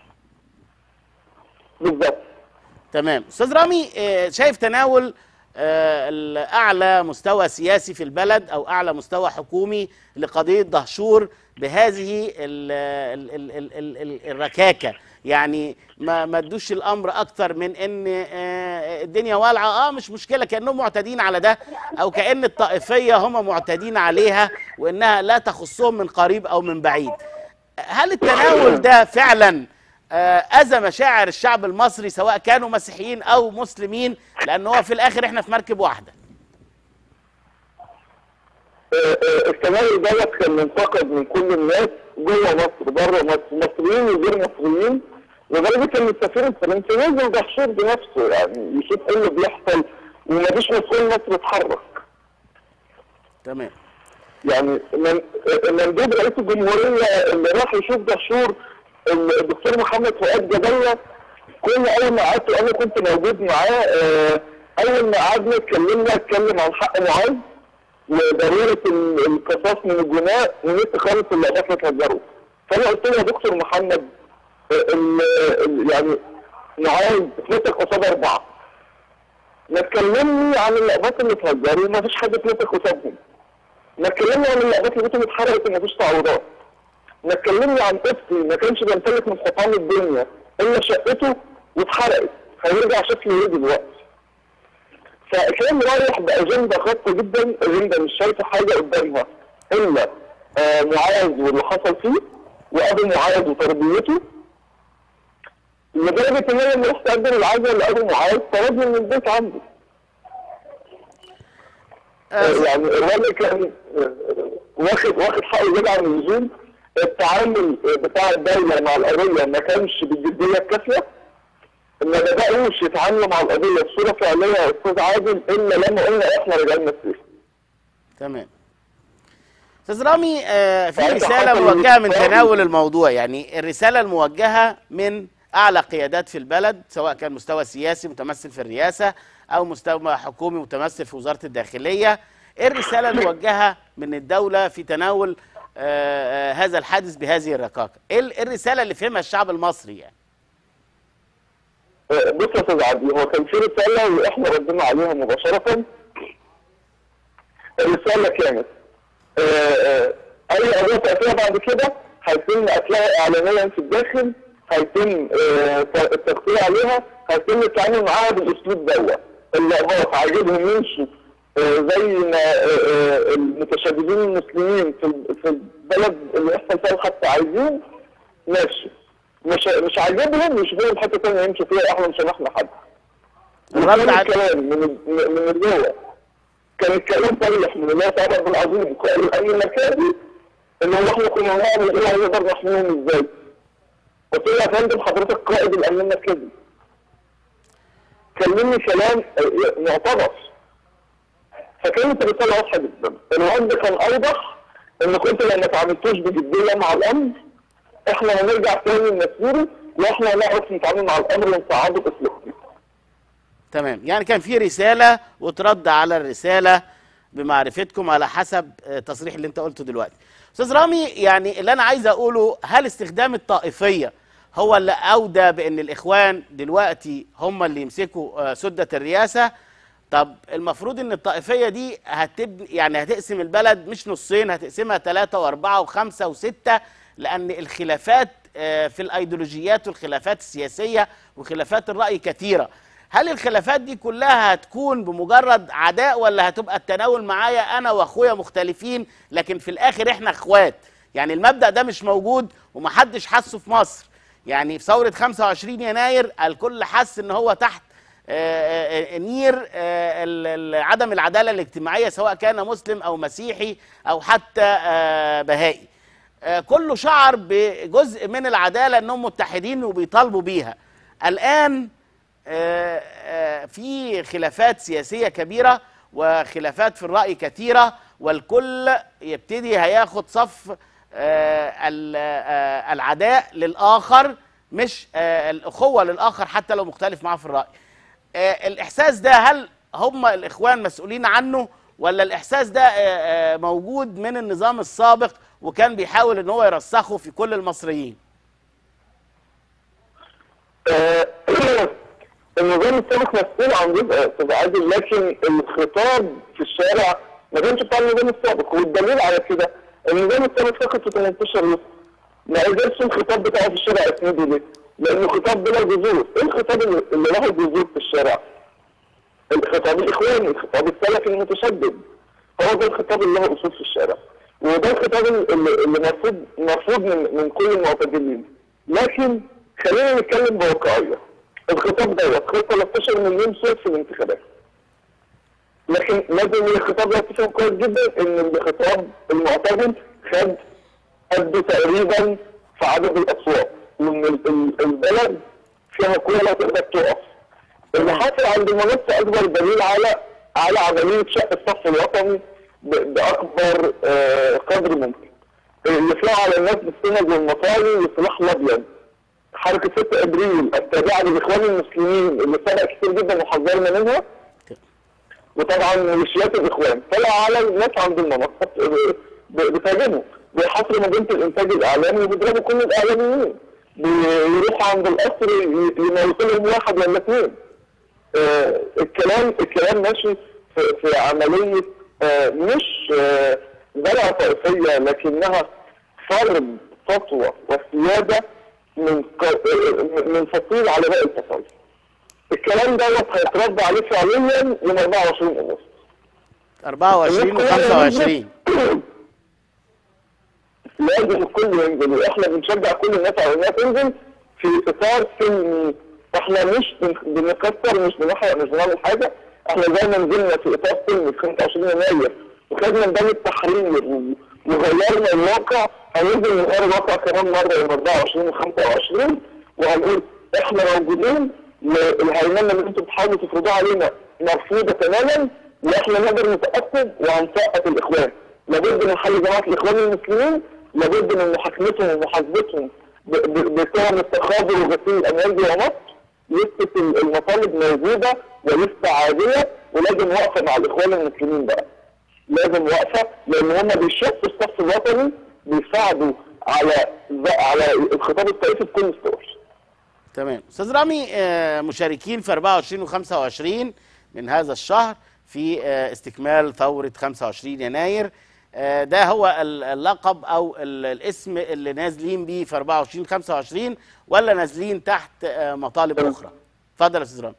بالظبط تمام استاذ رامي آه، شايف تناول آه، الاعلى مستوى سياسي في البلد او اعلى مستوى حكومي لقضيه دهشور بهذه ال ال ال ال ال ال الركاكه يعني ما ما ادوش الامر اكتر من ان آه، الدنيا والعه اه مش مشكله كانهم معتادين على ده او كان الطائفيه هم معتادين عليها وانها لا تخصهم من قريب او من بعيد هل التناول ده فعلا آه، اذى مشاعر الشعب المصري سواء كانوا مسيحيين او مسلمين لان هو في الاخر احنا في مركب واحده آه، آه، التناول دوت كان منتقد من كل الناس جوه مصر بره مصر مصريين وغير مصريين لدرجه ان السفير الفرنسي نزل دهشور بنفسه يعني يشوف ايه اللي بيحصل ومفيش مسؤول مصري اتحرك تمام يعني من- مندوب رئيس الجمهوريه اللي راح يشوف دهشور الدكتور محمد فؤاد جبله كل اول ما قعدت انا كنت موجود معاه آه، اول ما قعدنا اتكلمنا اتكلم عن حق معاذ وضروره ال- القصاص من الجناء ونفس خالص اللي احنا تهجروا فانا قلت له يا دكتور محمد آه، ال- ال- يعني معاذ اتمسك قصاد اربعه ما تكلمني عن اللقطات اللي اتهجروا ما فيش حد اتمسك قصادهم ما اتكلمني عن اللقطات اللي بتهم اتحرقت وما فيش تعويضات ما اتكلمني عن طفل ما كانش بيمتلك من حطام الدنيا الا شقته واتحرقت هيرجع شكله ايه دلوقتي فكان رايح باجنده خاصه جدا اجنده مش شايفه حاجه قدامها الا آه معاذ واللي حصل فيه وابو معاذ وتربيته لدرجه ان انا لما رحت اقدم العزاء لابو معاذ طردني من البيت عنده آه، يعني الراجل كان واخد واخد حقه زيادة عن اللزوم التعامل بتاع الدولة مع القضية ما كانش بالجدية الكافية ما بدأوش يتعاملوا مع القضية بصورة فعلية يا أستاذ عادل إلا لما قلنا إحنا رجعنا السيف تمام استاذ رامي آه، في فأنت رساله حصل موجهه من الاستفسار. تناول الموضوع يعني الرساله الموجهه من اعلى قيادات في البلد سواء كان مستوى سياسي متمثل في الرئاسه او مستوى حكومي متمثل في وزاره الداخليه ايه الرساله الموجهه من الدوله في تناول آه، آه، هذا الحادث بهذه الركاكه ايه ال- إيه الرساله اللي فهمها الشعب المصري يعني بص يا أستاذ عادل هو كان في رسالة وإحنا ردينا عليها مباشرة الرسالة كانت آه، آه، أي قضية تأتيها بعد كده هيتم قتلها اعلاميا في الداخل هيتم آه، ت- التغطيه عليها هيتم التعامل معاها بالاسلوب دوت اللي هو عاجبهم يمشوا آه، زي ما آه، آه، المتشددين المسلمين في ال- في البلد اللي يحصل فيها الخط عايزين ماشي مش مش عاجبهم يشوفوا حته ثانيه يمشوا فيها احنا مش هنحمي حد الرد كان على الكلام من من من الجوه كان الكلام صريح من الله تعالى بالعظيم قال الامن المركزي ان هو احنا كنا هنعمل ايه هنقدر نحميهم ازاي؟ قلت له يا فندم حضرتك قائد الامن المركزي كلمني كلام آه، معتبر فكانت الرساله واضحه جدا الرد كان اوضح ان كنت لو ما تعاملتوش بجديه مع الامر احنا هنرجع تاني لمسيري واحنا هنعرف نتعامل مع الامر ونصعده باسلوبنا تمام يعني كان في رسالة وترد على الرسالة بمعرفتكم على حسب آه، التصريح اللي انت قلته دلوقتي استاذ رامي يعني اللي انا عايز اقوله هل استخدام الطائفية هو اللي اودى بان الاخوان دلوقتي هم اللي يمسكوا آه، سدة الرئاسة طب المفروض ان الطائفية دي هتبني يعني هتقسم البلد مش نصين هتقسمها ثلاثة واربعة وخمسة وستة لان الخلافات آه، في الايديولوجيات والخلافات السياسية وخلافات الرأي كثيرة هل الخلافات دي كلها هتكون بمجرد عداء ولا هتبقى التناول معايا انا واخويا مختلفين لكن في الاخر احنا اخوات يعني المبدأ ده مش موجود ومحدش حسه في مصر يعني في ثورة 25 يناير الكل حس ان هو تحت آه، آه، نير آه، ال- ال- عدم العدالة الاجتماعية سواء كان مسلم او مسيحي او حتى آه، بهائي آه، كله شعر بجزء من العدالة انهم متحدين وبيطالبوا بيها الان آه، آه، في خلافات سياسية كبيرة وخلافات في الرأي كثيرة والكل يبتدي هياخد صف آه، ال- آه، العداء للآخر مش آه، الأخوة للآخر حتى لو مختلف معاه في الرأي آه، الإحساس ده هل هم الإخوان مسؤولين عنه ولا الإحساس ده آه، آه، موجود من النظام السابق وكان بيحاول ان هو يرسخه في كل المصريين آه، النظام السابق مسؤول عن جزء استاذ عادل لكن الخطاب في الشارع ما كانش بتاع النظام السابق والدليل على كده النظام السابق سقط في 18 يوم ما قدرش الخطاب بتاعه في الشارع يسنده ليه؟ لانه خطاب بلا جذور، ايه الخطاب اللي اللي له جذور في الشارع؟ الخطاب الاخواني، الخطاب السلفي المتشدد هو ده الخطاب اللي له اصول في الشارع وده الخطاب اللي اللي مرفوض مرفوض من من كل المعتدلين لكن خلينا نتكلم بواقعيه الخطاب دوت خد 13 مليون صوت في الانتخابات لكن لازم الخطاب ده تفهم كويس جدا ان الخطاب المعتدل خد قد تقريبا في عدد الاصوات وان ال- ال- البلد فيها قوه لا تقدر تقف اللي حاصل عند المنصه اكبر دليل على على عمليه شق الصف الوطني ب- باكبر آه، قدر ممكن يطلعوا على الناس بالسند والمطالي والسلاح الابيض حركه 6 ابريل التابعه للاخوان المسلمين اللي سبق كتير جدا وحذرنا منها وطبعا ميليشيات الاخوان طلع على الناس عند المنصه ب- بتهاجموا بيحاصروا مدينه الانتاج الاعلامي وبيضربوا كل الاعلاميين بيروحوا عند القصر ي- يموتوا لهم واحد ولا اثنين آه، الكلام الكلام ماشي في, في عمليه آه، مش آه، بلع طائفيه لكنها فرض سطوه وسياده من ق- آه، من فصيل على باقي الفصائل. الكلام دوت هيترد عليه فعليا يوم 24 اغسطس. 24 و25 لازم الكل ينزل واحنا بنشجع كل الناس على انها تنزل في اطار سلمي احنا مش بن- بنكسر مش بنحرق مش بنعمل حاجه احنا زي ما نزلنا في اطار سلمي في 25 يناير وخدنا ميدان التحرير و- وغيرنا الواقع هننزل نغير الواقع كمان مره يوم 24 و25 وهنقول احنا موجودين الهيمنه اللي انتم بتحاولوا تفرضوها علينا مرفوضه تماما واحنا نقدر نتاكد وهنسقط الاخوان لابد من حل جماعه الاخوان المسلمين لابد من محاكمتهم ومحاسبتهم ب- ب- بتهم التخاذل وغسيل الاموال جوه مصر لسه ال- المطالب موجوده ولسه عاديه ولازم واقفه مع الاخوان المسلمين بقى لازم واقفه لان هم بيشقوا الصف الوطني بيساعدوا على على الخطاب الطائفي بكل الصور تمام استاذ رامي آه، مشاركين في 24 و25 من هذا الشهر في آه، استكمال ثورة 25 يناير آه، ده هو ال- اللقب او ال- الاسم اللي نازلين بيه في 24 25 ولا نازلين تحت آه، مطالب اخرى اتفضل يا استاذ رامي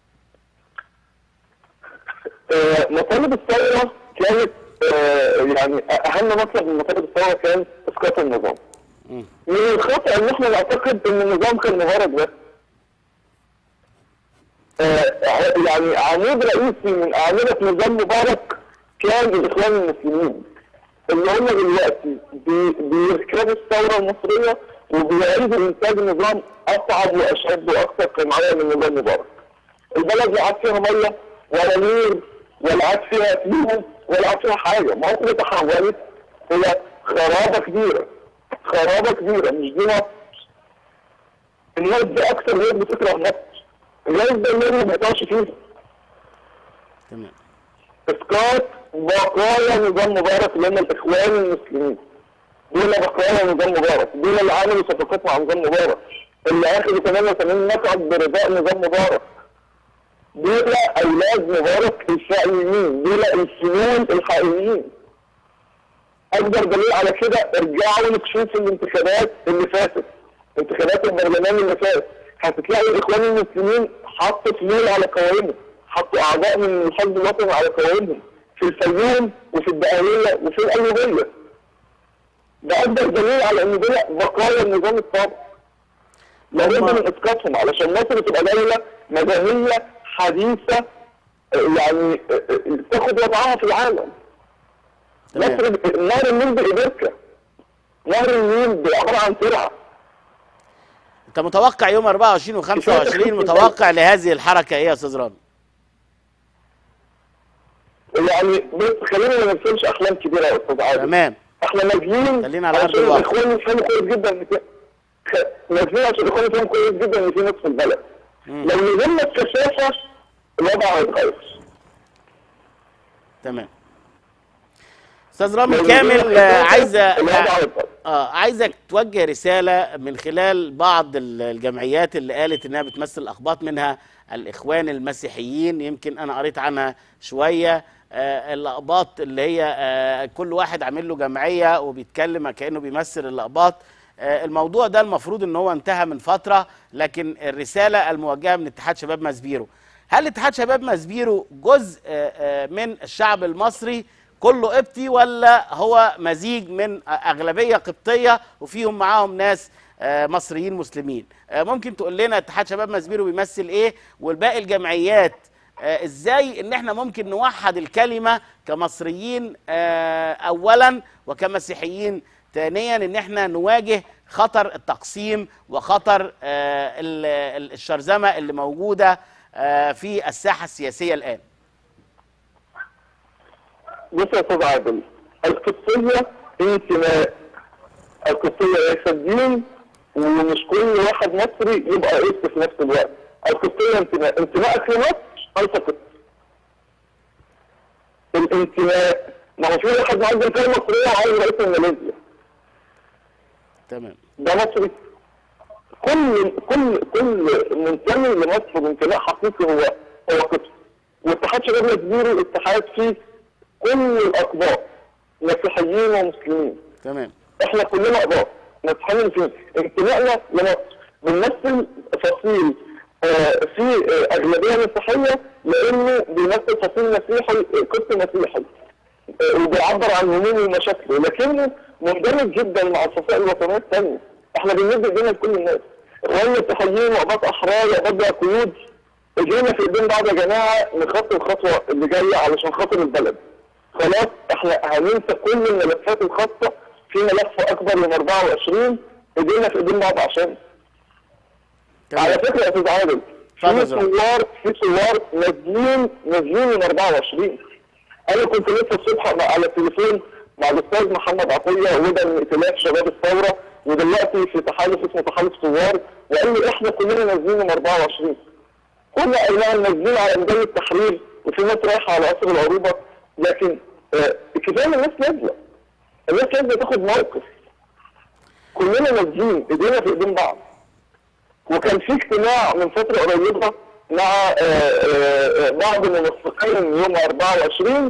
آه، مطالب الثورة كانت آه، يعني أهم مطلب من مطالب الثورة كان إسقاط النظام. مم. من الخطأ إن إحنا نعتقد إن النظام كان مجرد بس. آه، ع- يعني عمود رئيسي من أعمدة نظام مبارك كان الإخوان المسلمين. اللي هم دلوقتي بي- بيركبوا الثورة المصرية وبيعيدوا إنتاج نظام أصعب وأشد وأكثر قمعية من نظام مبارك. البلد لا عاد فيها ميه ولا نيل ولا عاد فيها فلوس ولا عاد فيها حاجه مصر تحولت الى خرابه كبيره خرابه كبيره مش دي مصر الناس دي اكثر ناس بتكره مصر الناس ده اللي ما بيقطعش فيها تمام اسقاط بقايا نظام مبارك اللي هم الاخوان المسلمين دول بقايا نظام مبارك دول اللي عملوا صفقات مع نظام مبارك اللي اخذوا 88 مقعد برضاء نظام مبارك دول اولاد مبارك الفاعلين دول السنون الحقيقيين اكبر دليل على كده ارجعوا نشوف الانتخابات اللي فاتت انتخابات البرلمان اللي فات هتلاقي الاخوان المسلمين حطوا فلول على قوائمهم حطوا اعضاء من الحزب الوطني على قوائمهم في الفيوم وفي الدقهليه وفي القليوبيه ده اكبر دليل على ان دول بقايا النظام السابق لابد من اسقاطهم علشان مصر تبقى دوله مدنيه حديثه آه، يعني آه، آه، تاخد وضعها في العالم تمام مصر نهر النيل بإبركة نهر النيل عبارة عن ترعة انت متوقع يوم 24 و25 متوقع لهذه الحركه ايه يا استاذ رامي يعني بس خلينا ما نرسمش أحلام كبيرة يا أستاذ عادل تمام احنا نازلين خلينا على أرض عشان الواقع. الإخوان يفهموا كويس جدا إن في خ- نازلين عشان الإخوان يفهموا كويس جدا إن في ناس في البلد لو نزلنا بكثافة الوضع هيتغير تمام استاذ رامي لو كامل نزلنا آه، بكثافة، عايزه الوضع هيتغير اه عايزك توجه رساله من خلال بعض ال- الجمعيات اللي قالت انها بتمثل الاقباط منها الاخوان المسيحيين يمكن انا قريت عنها شويه آه الاقباط اللي هي آه كل واحد عامل له جمعيه وبيتكلم كانه بيمثل الاقباط آه الموضوع ده المفروض ان هو انتهى من فتره لكن الرساله الموجهه من اتحاد شباب ماسبيرو هل اتحاد شباب ماسبيرو جزء آه آه من الشعب المصري كله قبطي ولا هو مزيج من اغلبيه قبطيه وفيهم معاهم ناس آه، مصريين مسلمين آه، ممكن تقول لنا اتحاد شباب ماسبيرو بيمثل ايه والباقي الجمعيات آه، ازاي ان احنا ممكن نوحد الكلمه كمصريين آه، اولا وكمسيحيين ثانيا ان احنا نواجه خطر التقسيم وخطر آه، ال- ال- الشرذمه اللي موجوده آه، في الساحه السياسيه الان بص يا استاذ عادل القبطيه انتماء القبطيه ليست دين ومش كل واحد مصري يبقى قبط في نفس الوقت القبطيه انتماء انتمائك لمصر انت قبط الانتماء ما هو في واحد معاه جنسيه مصريه وعايز رئيس الماليزيا تمام ده مصري كل كل كل منتمي لمصر بانتماء حقيقي هو هو قبطي واتحاد شباب مزبيري اتحاد فيه كل الاقباط مسيحيين ومسلمين تمام احنا كلنا اقباط مسيحيين فين انتمائنا لمصر بنمثل فصيل آه في آه اغلبيه مسيحيه لانه بيمثل فصيل مسيحي آه، قبطي مسيحي آه، وبيعبر عن همومه ومشاكله لكنه مندمج جدا مع الفصائل الوطنيه الثانيه احنا بنمد ايدينا لكل الناس اخواننا المسيحيين واباط احرار واباط بقى قيود ايدينا في ايدين بعض يا جماعه نخطي الخطوه اللي جايه علشان خاطر البلد خلاص احنا هننسى كل الملفات الخاصه في ملف اكبر من 24 ايدينا في ايدين بعض عشان على تمام فكره يا استاذ عادل اتفضل يا في زلمة. ثوار في ثوار نازلين نازلين من 24 انا كنت لسه الصبح مع- على التليفون مع الاستاذ محمد عطيه وده من ائتلاف شباب الثوره ودلوقتي في تحالف اسمه تحالف ثوار وقال لي احنا كلنا نازلين من 24 كنا اي نعم نازلين على ميدان التحرير وفي ناس رايحه على قصر العروبه لكن آه، كفايه إن الناس نازله الناس نازله تاخد موقف كلنا نازلين ايدينا في ايدين بعض وكان في اجتماع من فتره قريبه مع آه، آه، آه، بعض المنسقين يوم 24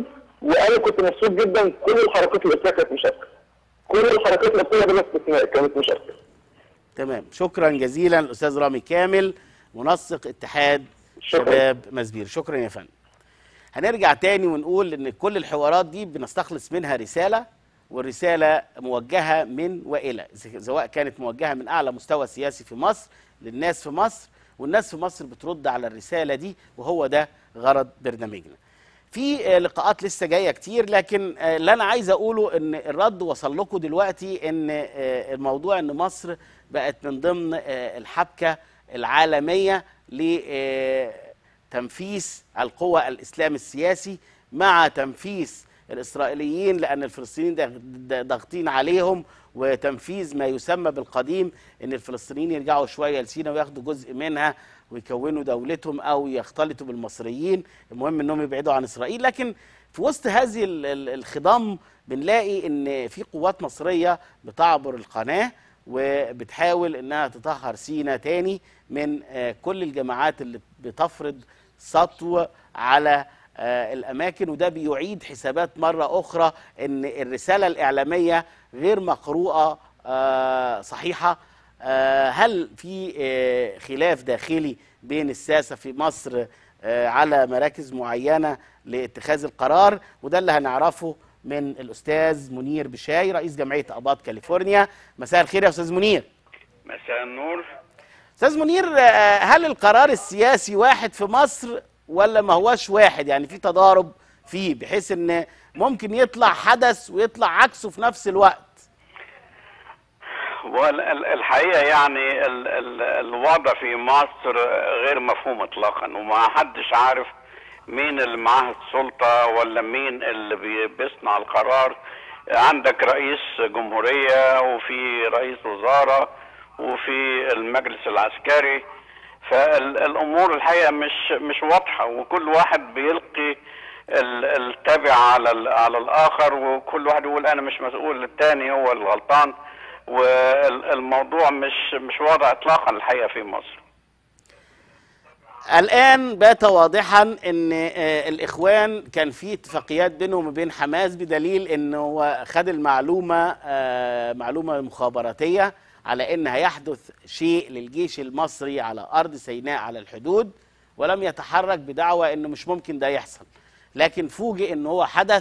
وانا كنت مبسوط جدا كل الحركات الاسلاميه كانت مشاركه كل الحركات الاسلاميه بلا استثناء كانت مشاركه تمام شكرا جزيلا الاستاذ رامي كامل منسق اتحاد شكراً. شباب مسبير شكرا يا فندم هنرجع تاني ونقول ان كل الحوارات دي بنستخلص منها رساله والرساله موجهه من والى سواء كانت موجهه من اعلى مستوى سياسي في مصر للناس في مصر والناس في مصر بترد على الرساله دي وهو ده غرض برنامجنا في آه، لقاءات لسه جايه كتير لكن آه، اللي انا عايز اقوله ان الرد وصل لكم دلوقتي ان آه، الموضوع ان مصر بقت من ضمن آه، الحبكه العالميه لتنفيذ القوى الاسلام السياسي مع تنفيذ الاسرائيليين لان الفلسطينيين ده- ده- ضاغطين عليهم وتنفيذ ما يسمى بالقديم ان الفلسطينيين يرجعوا شويه لسينا وياخدوا جزء منها ويكونوا دولتهم او يختلطوا بالمصريين المهم انهم يبعدوا عن اسرائيل لكن في وسط هذه ال- ال- الخضم بنلاقي ان في قوات مصريه بتعبر القناه وبتحاول انها تطهر سينا تاني من آه، كل الجماعات اللي بتفرض سطو على آه، الاماكن وده بيعيد حسابات مره اخرى ان الرساله الاعلاميه غير مقروءه آه، صحيحه آه، هل في آه، خلاف داخلي بين الساسه في مصر آه، على مراكز معينه لاتخاذ القرار وده اللي هنعرفه من الاستاذ منير بشاي رئيس جمعيه اباط كاليفورنيا مساء الخير يا استاذ منير مساء النور استاذ منير آه، هل القرار السياسي واحد في مصر ولا ما هوش واحد يعني في تضارب فيه بحيث ان ممكن يطلع حدث ويطلع عكسه في نفس الوقت والحقيقه يعني ال ال الوضع في مصر غير مفهوم اطلاقا وما حدش عارف مين اللي معاه السلطه ولا مين اللي بي- بيصنع القرار عندك رئيس جمهوريه وفي رئيس وزاره وفي المجلس العسكري فالامور الحقيقه مش مش واضحه وكل واحد بيلقي ال- التابع على ال- على الاخر وكل واحد يقول انا مش مسؤول الثاني هو الغلطان والموضوع مش مش واضح اطلاقا الحقيقه في مصر الان بات واضحا ان آه، الاخوان كان في اتفاقيات بينهم وبين حماس بدليل انه هو خد المعلومه آه، معلومه مخابراتيه على ان هيحدث شيء للجيش المصري على ارض سيناء على الحدود ولم يتحرك بدعوى انه مش ممكن ده يحصل لكن فوجئ ان هو حدث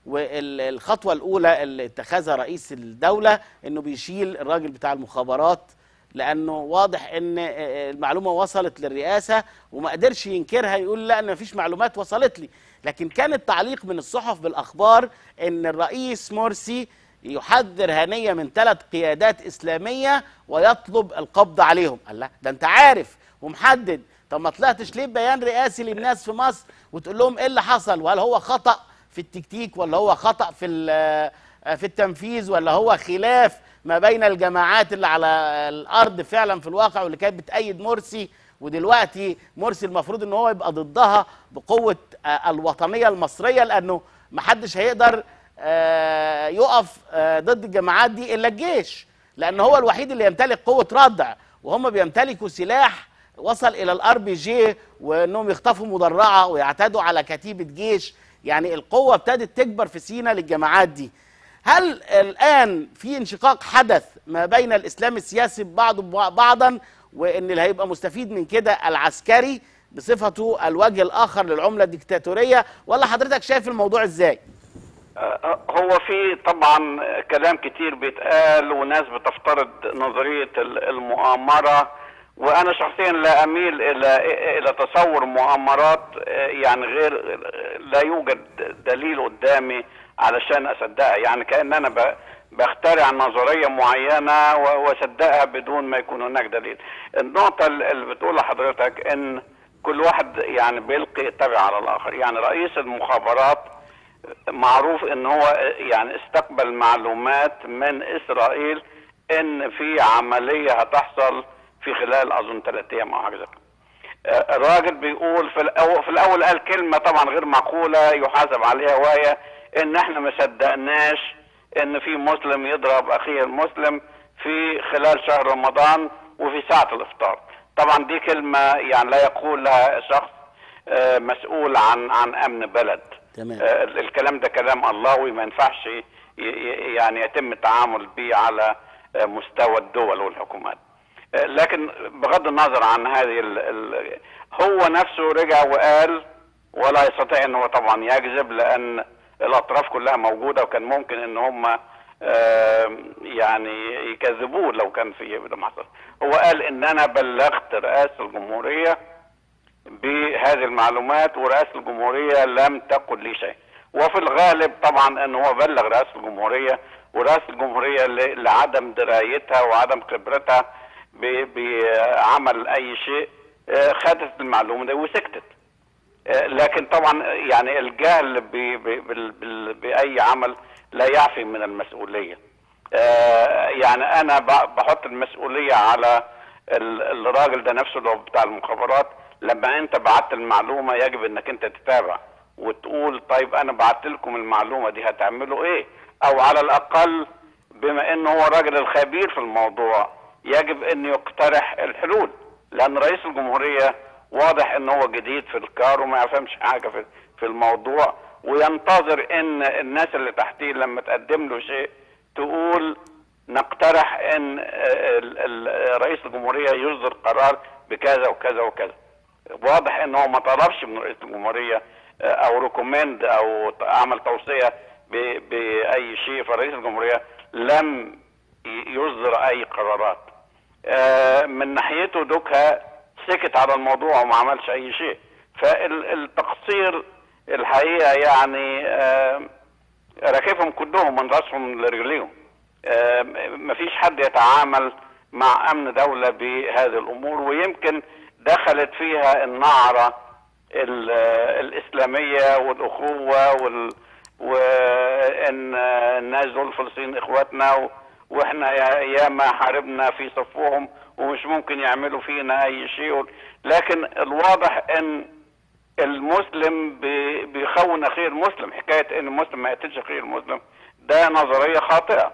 والخطوه الاولى اللي اتخذها رئيس الدوله انه بيشيل الراجل بتاع المخابرات لانه واضح ان المعلومه وصلت للرئاسه وما قدرش ينكرها يقول لا انا مفيش معلومات وصلت لي لكن كان التعليق من الصحف بالاخبار ان الرئيس مرسي يحذر هنيه من ثلاث قيادات اسلاميه ويطلب القبض عليهم قال لا ده انت عارف ومحدد طب ما طلعتش ليه بيان رئاسي للناس في مصر وتقول لهم ايه اللي حصل وهل هو خطا في التكتيك ولا هو خطا في ال- في التنفيذ ولا هو خلاف ما بين الجماعات اللي على الارض فعلا في الواقع واللي كانت بتأيد مرسي ودلوقتي مرسي المفروض ان هو يبقى ضدها بقوه آه، الوطنيه المصريه لانه محدش هيقدر آه، يقف آه، ضد الجماعات دي الا الجيش لان هو الوحيد اللي يمتلك قوه ردع وهم بيمتلكوا سلاح وصل الى الار بي جي وانهم يخطفوا مدرعه ويعتادوا على كتيبه جيش يعني القوه ابتدت تكبر في سينا للجماعات دي هل الان في انشقاق حدث ما بين الاسلام السياسي بعضه بعضا وان اللي هيبقى مستفيد من كده العسكري بصفته الوجه الاخر للعمله الدكتاتوريه ولا حضرتك شايف الموضوع ازاي؟ آه، هو في طبعا كلام كتير بيتقال وناس بتفترض نظريه ال- المؤامره وانا شخصيا لا اميل الى الى تصور مؤامرات آه، يعني غير لا يوجد دليل قدامي علشان اصدقها يعني كان انا ب- بخترع نظريه معينه و- واصدقها بدون ما يكون هناك دليل النقطه اللي بتقولها حضرتك ان كل واحد يعني بيلقي التبع على الاخر يعني رئيس المخابرات معروف ان هو يعني استقبل معلومات من اسرائيل ان في عمليه هتحصل في خلال اظن ثلاث ايام او حاجه زي كده. آه، الراجل بيقول في الاول في الاول قال كلمه طبعا غير معقوله يحاسب عليها وهي ان احنا ما صدقناش ان في مسلم يضرب اخيه المسلم في خلال شهر رمضان وفي ساعه الافطار طبعا دي كلمه يعني لا يقولها شخص آه، مسؤول عن عن امن بلد تمام. آه، ال- الكلام ده كلام اللهوي ما ينفعش ي- ي- يعني يتم التعامل به على آه، مستوى الدول والحكومات آه، لكن بغض النظر عن هذه ال ال هو نفسه رجع وقال ولا يستطيع ان هو طبعا يكذب لان الاطراف كلها موجوده وكان ممكن ان هم آه، يعني يكذبوه لو كان في ده ما حصل هو قال ان انا بلغت رئاسه الجمهوريه بهذه المعلومات ورئاسه الجمهوريه لم تقل لي شيء وفي الغالب طبعا ان هو بلغ رئاسه الجمهوريه ورئاسه الجمهوريه ل- لعدم درايتها وعدم خبرتها ب- بعمل اي شيء آه، خدت المعلومه دي وسكتت آه، لكن طبعا يعني الجهل ب- ب- بال- بال- باي عمل لا يعفي من المسؤوليه آه، يعني انا ب- بحط المسؤوليه على ال- الراجل ده نفسه اللي هو بتاع المخابرات لما انت بعت المعلومه يجب انك انت تتابع وتقول طيب انا بعت لكم المعلومه دي هتعملوا ايه او على الاقل بما انه هو الراجل الخبير في الموضوع يجب ان يقترح الحلول لان رئيس الجمهوريه واضح ان هو جديد في الكار وما يفهمش حاجه في في الموضوع وينتظر ان الناس اللي تحتيه لما تقدم له شيء تقول نقترح ان ال- ال- رئيس الجمهوريه يصدر قرار بكذا وكذا وكذا واضح ان هو ما طلبش من رئيس الجمهوريه آه، او ريكومند او ت- عمل توصيه ب- باي شيء فرئيس الجمهوريه لم ي- يصدر اي قرارات آه، من ناحيته دوكها سكت على الموضوع وما عملش اي شيء فالتقصير الحقيقه يعني آه، راكبهم كلهم من راسهم لرجليهم آه، مفيش حد يتعامل مع امن دوله بهذه الامور ويمكن دخلت فيها النعره ال- الاسلاميه والاخوه وال وان الناس دول فلسطين اخواتنا و- واحنا يا- ياما حاربنا في صفهم ومش ممكن يعملوا فينا اي شيء لكن الواضح ان المسلم بي- بيخون اخيه المسلم حكايه ان المسلم ما يقتلش اخيه المسلم ده نظريه خاطئه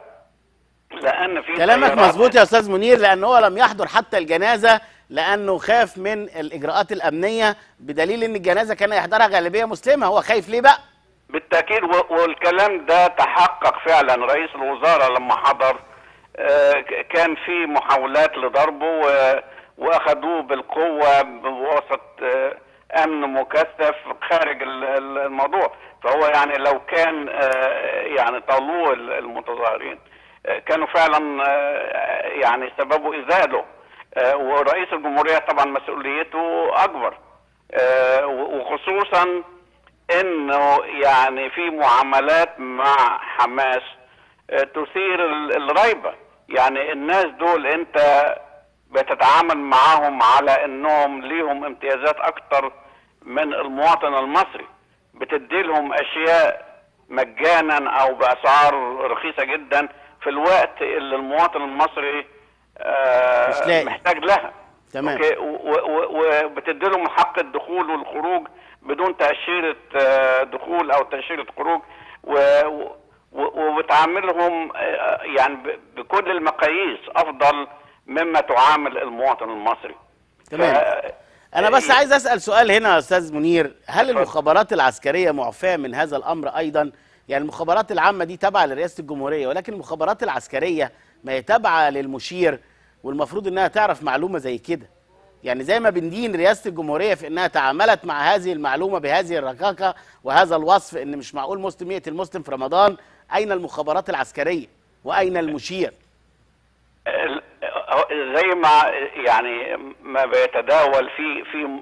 لان في كلامك تيارات- مظبوط يا استاذ منير لان هو لم يحضر حتى الجنازه لانه خاف من الاجراءات الامنيه بدليل ان الجنازه كان يحضرها غالبيه مسلمه هو خايف ليه بقى بالتاكيد و- والكلام ده تحقق فعلا رئيس الوزراء لما حضر آه، ك- كان في محاولات لضربه و- واخذوه بالقوه بوسط آه، امن مكثف خارج ال- ال- الموضوع فهو يعني لو كان آه، يعني طالوه ال- المتظاهرين آه، كانوا فعلا آه، يعني سببوا اذاله آه، ورئيس الجمهوريه طبعا مسؤوليته اكبر آه، وخصوصا انه يعني في معاملات مع حماس آه، تثير ال- الريبه يعني الناس دول انت بتتعامل معاهم على انهم ليهم امتيازات اكتر من المواطن المصري بتدي لهم اشياء مجانا او باسعار رخيصه جدا في الوقت اللي المواطن المصري آه، مش لاقي. محتاج لها تمام. أوكي وبتدي لهم حق الدخول والخروج بدون تأشيرة آه، دخول أو تأشيرة خروج و- و- وبتعاملهم آه، يعني ب- بكل المقاييس أفضل مما تعامل المواطن المصري تمام. ف- انا بس آه، عايز اسال سؤال هنا يا استاذ منير هل اتفضل. المخابرات العسكريه معفاه من هذا الامر ايضا يعني المخابرات العامه دي تابعه لرئاسه الجمهوريه ولكن المخابرات العسكريه ما هي تابعه للمشير والمفروض انها تعرف معلومه زي كده يعني زي ما بندين رئاسه الجمهوريه في انها تعاملت مع هذه المعلومه بهذه الرقاقه وهذا الوصف ان مش معقول مسلم يقتل مسلم في رمضان اين المخابرات العسكريه واين المشير ال- زي ما يعني ما بيتداول في في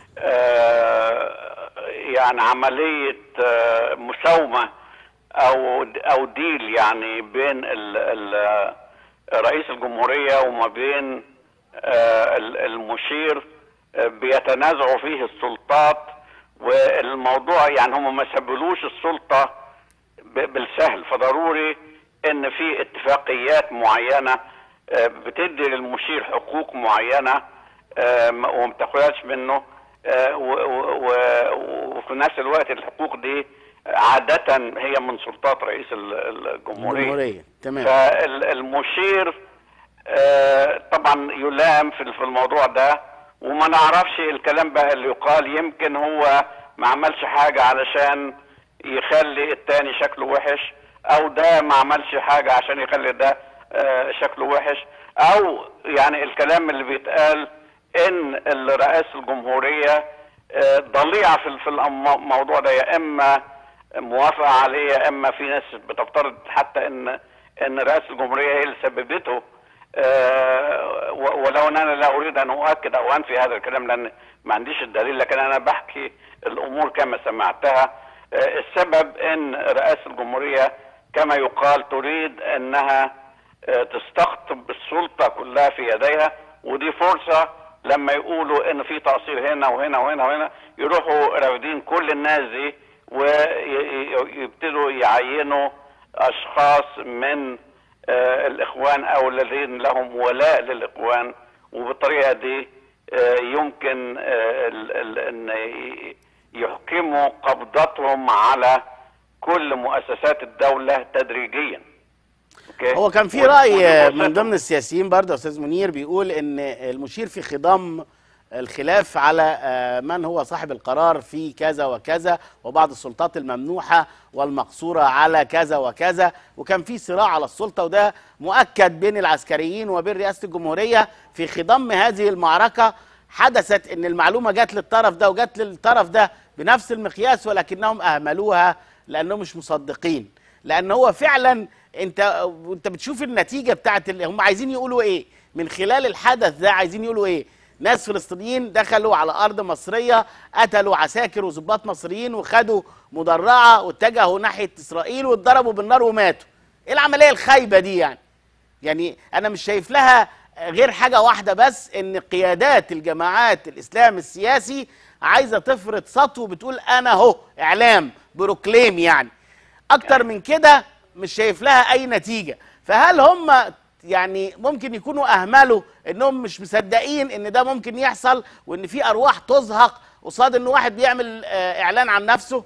آه، يعني عملية آه، مساومة أو أو ديل يعني بين ال- ال- رئيس الجمهورية وما بين آه، ال- المشير آه، بيتنازعوا فيه السلطات والموضوع يعني هم ما سبلوش السلطة ب- بالسهل فضروري ان في اتفاقيات معينه آه، بتدي للمشير حقوق معينه آه، ما- وما بتاخدهاش منه آه، و- و- و- وفي نفس الوقت الحقوق دي عاده هي من سلطات رئيس ال- الجمهوريه الجمهوريه تمام فالمشير آه، طبعا يلام في في الموضوع ده وما نعرفش الكلام بقى اللي يقال يمكن هو ما عملش حاجة علشان يخلي التاني شكله وحش او ده ما عملش حاجة عشان يخلي ده آه، شكله وحش او يعني الكلام اللي بيتقال ان رئاسة الجمهورية آه، ضليعة في في الموضوع ده يا اما موافقة عليه يا اما في ناس بتفترض حتى ان ان رئاسة الجمهورية هي اللي سببته آه، و- ولو ان انا لا اريد ان اؤكد او انفي هذا الكلام لان ما عنديش الدليل لكن انا بحكي الامور كما سمعتها آه، السبب ان رئاسة الجمهورية كما يقال تريد انها آه، تستقطب السلطة كلها في يديها ودي فرصة لما يقولوا ان في تقصير هنا وهنا وهنا وهنا يروحوا رافدين كل الناس دي ويبتدوا يعينوا اشخاص من آه، الاخوان او الذين لهم ولاء للاخوان وبالطريقه دي آه، يمكن آه، ال- ال- ان ي- يحكموا قبضتهم على كل مؤسسات الدوله تدريجيا أوكي؟ هو كان في ودي- راي ودي من فرصتهم. ضمن السياسيين برضه يا استاذ منير بيقول ان المشير في خضم الخلاف على آه، من هو صاحب القرار في كذا وكذا وبعض السلطات الممنوحه والمقصوره على كذا وكذا وكان في صراع على السلطه وده مؤكد بين العسكريين وبين رئاسه الجمهوريه في خضم هذه المعركه حدثت ان المعلومه جت للطرف ده وجت للطرف ده بنفس المقياس ولكنهم اهملوها لانهم مش مصدقين لان هو فعلا انت وانت بتشوف النتيجه بتاعت اللي هم عايزين يقولوا ايه من خلال الحدث ده عايزين يقولوا ايه ناس فلسطينيين دخلوا على ارض مصريه قتلوا عساكر وضباط مصريين وخدوا مدرعه واتجهوا ناحيه اسرائيل واتضربوا بالنار وماتوا ايه العمليه الخايبه دي يعني يعني انا مش شايف لها غير حاجه واحده بس ان قيادات الجماعات الاسلام السياسي عايزه تفرض سطو بتقول انا اهو اعلام بروكليم يعني اكتر من كده مش شايف لها اي نتيجه فهل هم يعني ممكن يكونوا اهملوا انهم مش مصدقين ان ده ممكن يحصل وان في ارواح تزهق قصاد ان واحد بيعمل آه، اعلان عن نفسه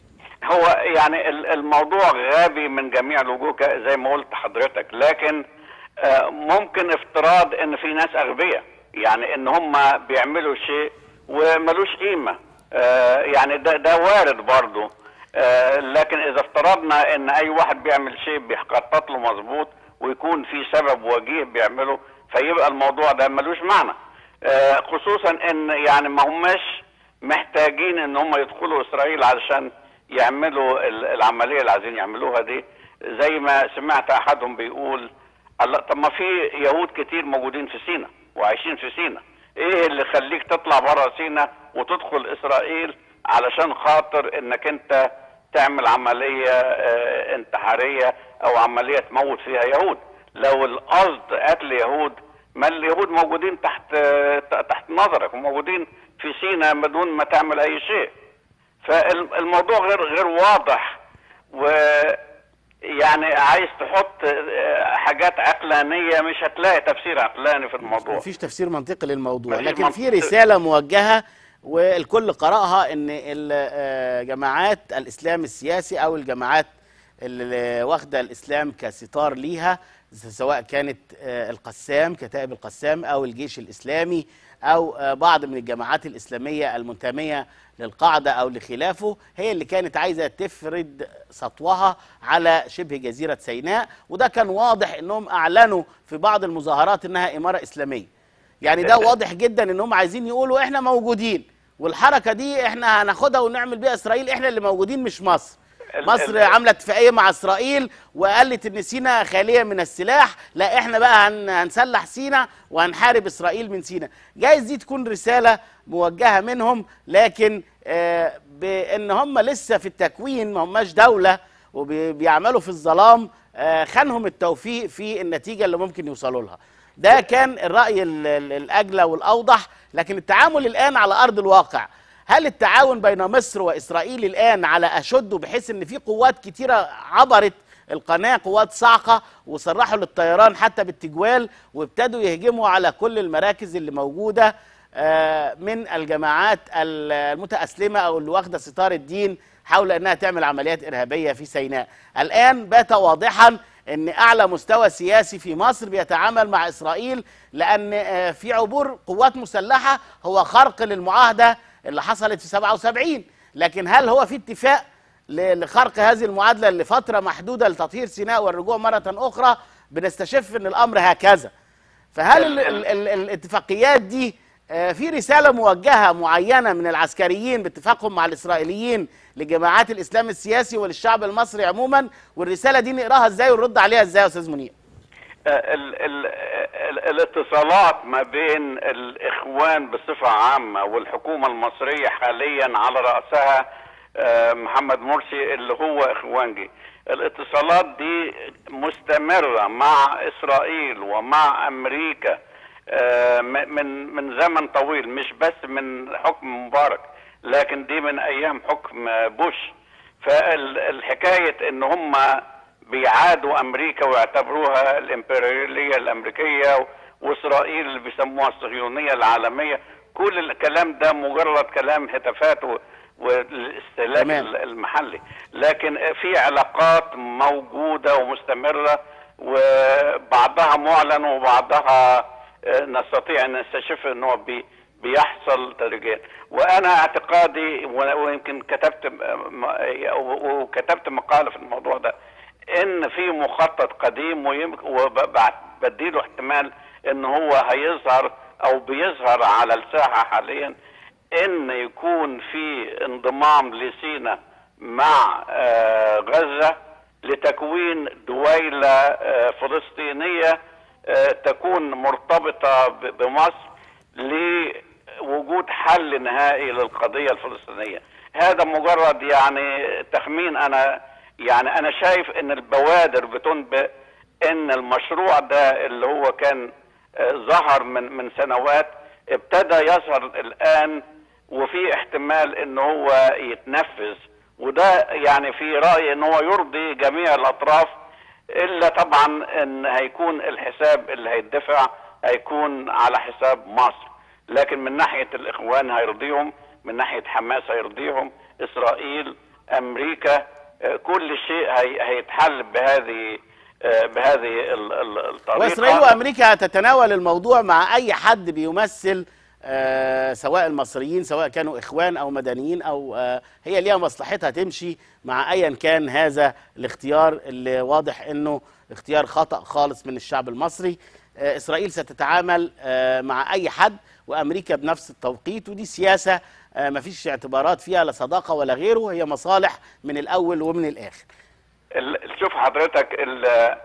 هو يعني ال- الموضوع غابي من جميع الوجوه ك- زي ما قلت حضرتك لكن آه، ممكن افتراض ان في ناس اغبياء يعني ان هم بيعملوا شيء وملوش قيمه آه، يعني ده ده وارد برضه آه، لكن اذا افترضنا ان اي واحد بيعمل شيء بيخطط له مظبوط ويكون في سبب وجيه بيعمله فيبقى الموضوع ده ملوش معنى آه، خصوصا ان يعني ما هماش محتاجين ان هم يدخلوا اسرائيل علشان يعملوا ال- العمليه اللي عايزين يعملوها دي زي ما سمعت احدهم بيقول الله طب ما في يهود كتير موجودين في سينا وعايشين في سينا ايه اللي يخليك تطلع بره سينا وتدخل اسرائيل علشان خاطر انك انت تعمل عمليه آه، انتحاريه او عمليه تموت فيها يهود لو القصد قتل يهود ما اليهود موجودين تحت آه، تحت نظرك وموجودين في سينا بدون ما تعمل اي شيء فالموضوع غير غير واضح و يعني عايز تحط آه، حاجات عقلانيه مش هتلاقي تفسير عقلاني في الموضوع مفيش تفسير منطقي للموضوع مفيش لكن في منطق. رسالة موجهة والكل قرأها ان الجماعات الاسلام السياسي او الجماعات اللي واخده الاسلام كستار ليها سواء كانت آه، القسام كتائب القسام او الجيش الاسلامي او آه، بعض من الجماعات الاسلاميه المنتميه للقاعده او لخلافه هي اللي كانت عايزه تفرض سطوها على شبه جزيره سيناء وده كان واضح انهم اعلنوا في بعض المظاهرات انها اماره اسلاميه يعني ده واضح جدا انهم عايزين يقولوا احنا موجودين والحركه دي احنا هناخدها ونعمل بيها اسرائيل احنا اللي موجودين مش مصر ال- مصر ال- عامله اتفاقيه مع اسرائيل وقالت ان سينا خاليه من السلاح لا احنا بقى هن هنسلح سينا وهنحارب اسرائيل من سينا جايز دي تكون رساله موجهه منهم لكن آه بان هم لسه في التكوين ما هماش دوله وبيعملوا في الظلام آه خانهم التوفيق في النتيجه اللي ممكن يوصلوا لها ده كان الراي ال- ال- الاجلى والاوضح لكن التعامل الان على ارض الواقع هل التعاون بين مصر واسرائيل الان على اشده بحيث ان في قوات كتيره عبرت القناه قوات صاعقه وصرحوا للطيران حتى بالتجوال وابتدوا يهجموا على كل المراكز اللي موجوده آه، من الجماعات ال- المتاسلمه او اللي واخده ستار الدين حول انها تعمل عمليات ارهابيه في سيناء. الان بات واضحا ان اعلى مستوى سياسي في مصر بيتعامل مع اسرائيل لان آه، في عبور قوات مسلحه هو خرق للمعاهده اللي حصلت في 77 لكن هل هو في اتفاق ل- لخرق هذه المعادله لفتره محدوده لتطهير سيناء والرجوع مره اخرى بنستشف ان الامر هكذا فهل ال ال ال الاتفاقيات دي آه، في رساله موجهه معينه من العسكريين باتفاقهم مع الاسرائيليين لجماعات الاسلام السياسي وللشعب المصري عموما والرساله دي نقراها ازاي ونرد عليها ازاي يا استاذ منير ال ال ال الاتصالات ما بين الاخوان بصفه عامه والحكومه المصريه حاليا على راسها آه، محمد مرسي اللي هو اخوانجي الاتصالات دي مستمره مع اسرائيل ومع امريكا آه، م- من من زمن طويل مش بس من حكم مبارك لكن دي من ايام حكم بوش فالحكايه ان هم بيعادوا امريكا ويعتبروها الامبرياليه الامريكيه واسرائيل اللي بيسموها الصهيونيه العالميه كل الكلام ده مجرد كلام هتافات و- والاستهلاك تمام. ال- المحلي لكن في علاقات موجوده ومستمره وبعضها معلن وبعضها آه، نستطيع ان نستشف ان هو بي بيحصل تدريجيا وانا اعتقادي و- ويمكن كتبت م- م- وكتبت مقاله في الموضوع ده ان في مخطط قديم وبديله احتمال ان هو هيظهر او بيظهر على الساحه حاليا ان يكون في انضمام لسينا مع آه، غزه لتكوين دويله آه، فلسطينيه آه، تكون مرتبطه ب- بمصر لوجود حل نهائي للقضيه الفلسطينيه هذا مجرد يعني تخمين انا يعني انا شايف ان البوادر بتنبئ ان المشروع ده اللي هو كان آه، ظهر من من سنوات ابتدى يظهر الان وفي احتمال ان هو يتنفذ وده يعني في رايي ان هو يرضي جميع الاطراف الا طبعا ان هيكون الحساب اللي هيدفع هيكون على حساب مصر لكن من ناحيه الاخوان هيرضيهم من ناحيه حماس هيرضيهم اسرائيل امريكا آه، كل شيء هي هيتحل بهذه آه، بهذه ال- ال- الطريقه واسرائيل وامريكا هتتناول الموضوع مع اي حد بيمثل آه، سواء المصريين سواء كانوا اخوان او مدنيين او آه، هي ليها مصلحتها تمشي مع ايا كان هذا الاختيار اللي واضح انه اختيار خطا خالص من الشعب المصري آه، اسرائيل ستتعامل آه، مع اي حد وامريكا بنفس التوقيت ودي سياسه آه، مفيش اعتبارات فيها لا صداقه ولا غيره هي مصالح من الاول ومن الاخر ال- شوف حضرتك ال-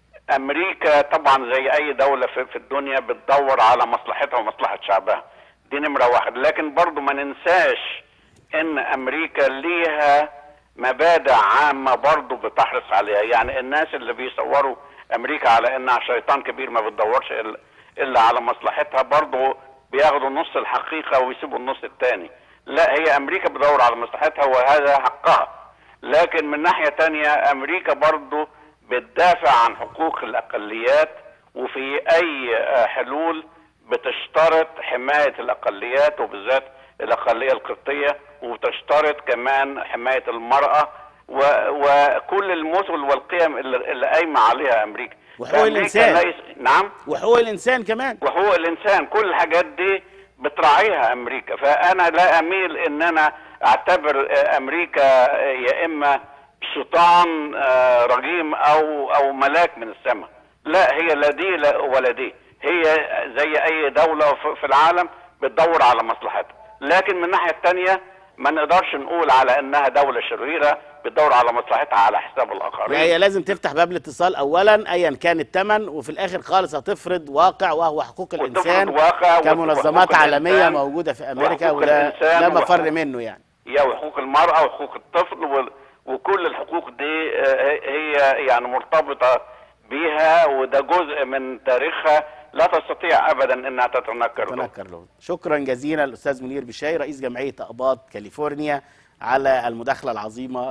امريكا طبعا زي اي دوله في, في الدنيا بتدور على مصلحتها ومصلحه شعبها دي نمره واحد لكن برضو ما ننساش ان امريكا ليها مبادئ عامه برضو بتحرص عليها يعني الناس اللي بيصوروا امريكا على انها شيطان كبير ما بتدورش الا إلا على مصلحتها برضو بياخدوا نص الحقيقه ويسيبوا النص الثاني لا هي امريكا بتدور على مصلحتها وهذا حقها لكن من ناحية تانية أمريكا برضو بتدافع عن حقوق الأقليات وفي أي آه، حلول بتشترط حماية الأقليات وبالذات الأقلية القبطية وبتشترط كمان حماية المرأة و... وكل المثل والقيم اللي, اللي قايمة عليها أمريكا وحقوق فأمريكا الإنسان. ليس... نعم وحقوق الانسان كمان وحقوق الانسان كل الحاجات دي بتراعيها امريكا فانا لا اميل ان انا اعتبر آه، امريكا آه، يا اما شيطان آه، رجيم او او ملاك من السماء لا هي لا دي لا ولا دي هي زي اي دوله في في العالم بتدور على مصلحتها لكن من الناحيه الثانيه ما نقدرش نقول على انها دوله شريره بتدور على مصلحتها على حساب لا الاخرين هي لازم تفتح باب الاتصال اولا ايا كان الثمن وفي الاخر خالص هتفرض واقع وهو حقوق وتفرض الانسان واقع كمنظمات وحقوق عالميه الإنسان موجوده في امريكا وحقوق وده الإنسان لا مفر وحقوق- منه يعني يا وحقوق المرأة وحقوق الطفل و- وكل الحقوق دي آه، هي يعني مرتبطة بيها وده جزء من تاريخها لا تستطيع أبدا أنها تتنكر له تنكر له شكرا جزيلا الاستاذ منير بشاي رئيس جمعيه اقباط كاليفورنيا على المداخله العظيمه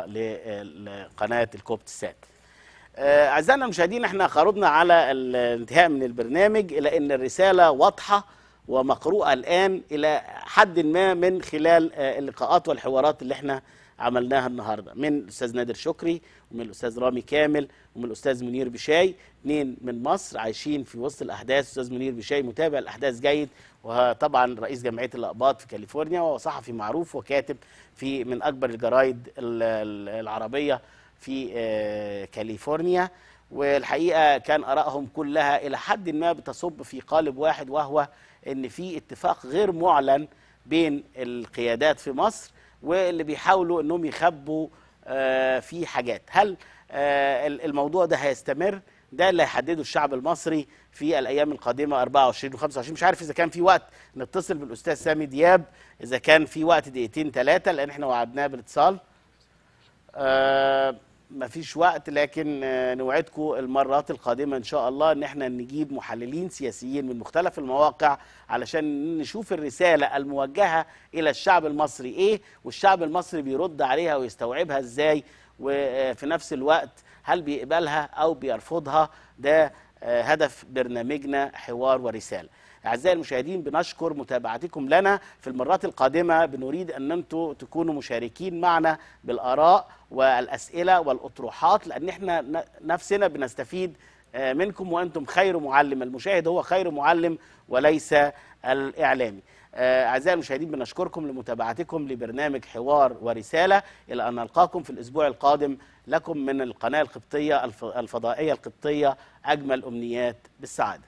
لقناه الكوبت سات آه، اعزائنا المشاهدين احنا خرجنا على الانتهاء من البرنامج الى ان الرساله واضحه ومقروءه الان الى حد ما من خلال آه، اللقاءات والحوارات اللي احنا عملناها النهارده من الاستاذ نادر شكري ومن الاستاذ رامي كامل ومن الاستاذ منير بشاي اثنين من مصر عايشين في وسط الاحداث استاذ منير بشاي متابع الاحداث جيد وطبعا رئيس جمعيه الاقباط في كاليفورنيا وصحفي معروف وكاتب في من اكبر الجرايد ال- ال- العربيه في آه، كاليفورنيا والحقيقه كان ارائهم كلها الى حد ما بتصب في قالب واحد وهو ان في اتفاق غير معلن بين القيادات في مصر واللي بيحاولوا انهم يخبوا آه، في حاجات هل آه، ال- الموضوع ده هيستمر ده اللي هيحدده الشعب المصري في الايام القادمه 24 و 25 مش عارف اذا كان في وقت نتصل بالاستاذ سامي دياب اذا كان في وقت دقيقتين ثلاثه لان احنا وعدناه بالاتصال آه مفيش وقت لكن آه نوعدكم المرات القادمة إن شاء الله إن احنا نجيب محللين سياسيين من مختلف المواقع علشان نشوف الرسالة الموجهة إلى الشعب المصري إيه والشعب المصري بيرد عليها ويستوعبها إزاي وفي نفس الوقت هل بيقبلها أو بيرفضها ده آه هدف برنامجنا حوار ورسالة أعزائي المشاهدين بنشكر متابعتكم لنا في المرات القادمة بنريد أن أنتم تكونوا مشاركين معنا بالآراء والأسئلة والأطروحات لأن احنا ن- نفسنا بنستفيد آه، منكم وأنتم خير معلم المشاهد هو خير معلم وليس الإعلامي آه، أعزائي المشاهدين بنشكركم لمتابعتكم لبرنامج حوار ورسالة إلى أن نلقاكم في الأسبوع القادم لكم من القناة القبطية الف- الفضائية القبطية أجمل أمنيات بالسعادة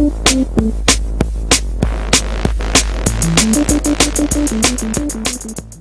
Thank you.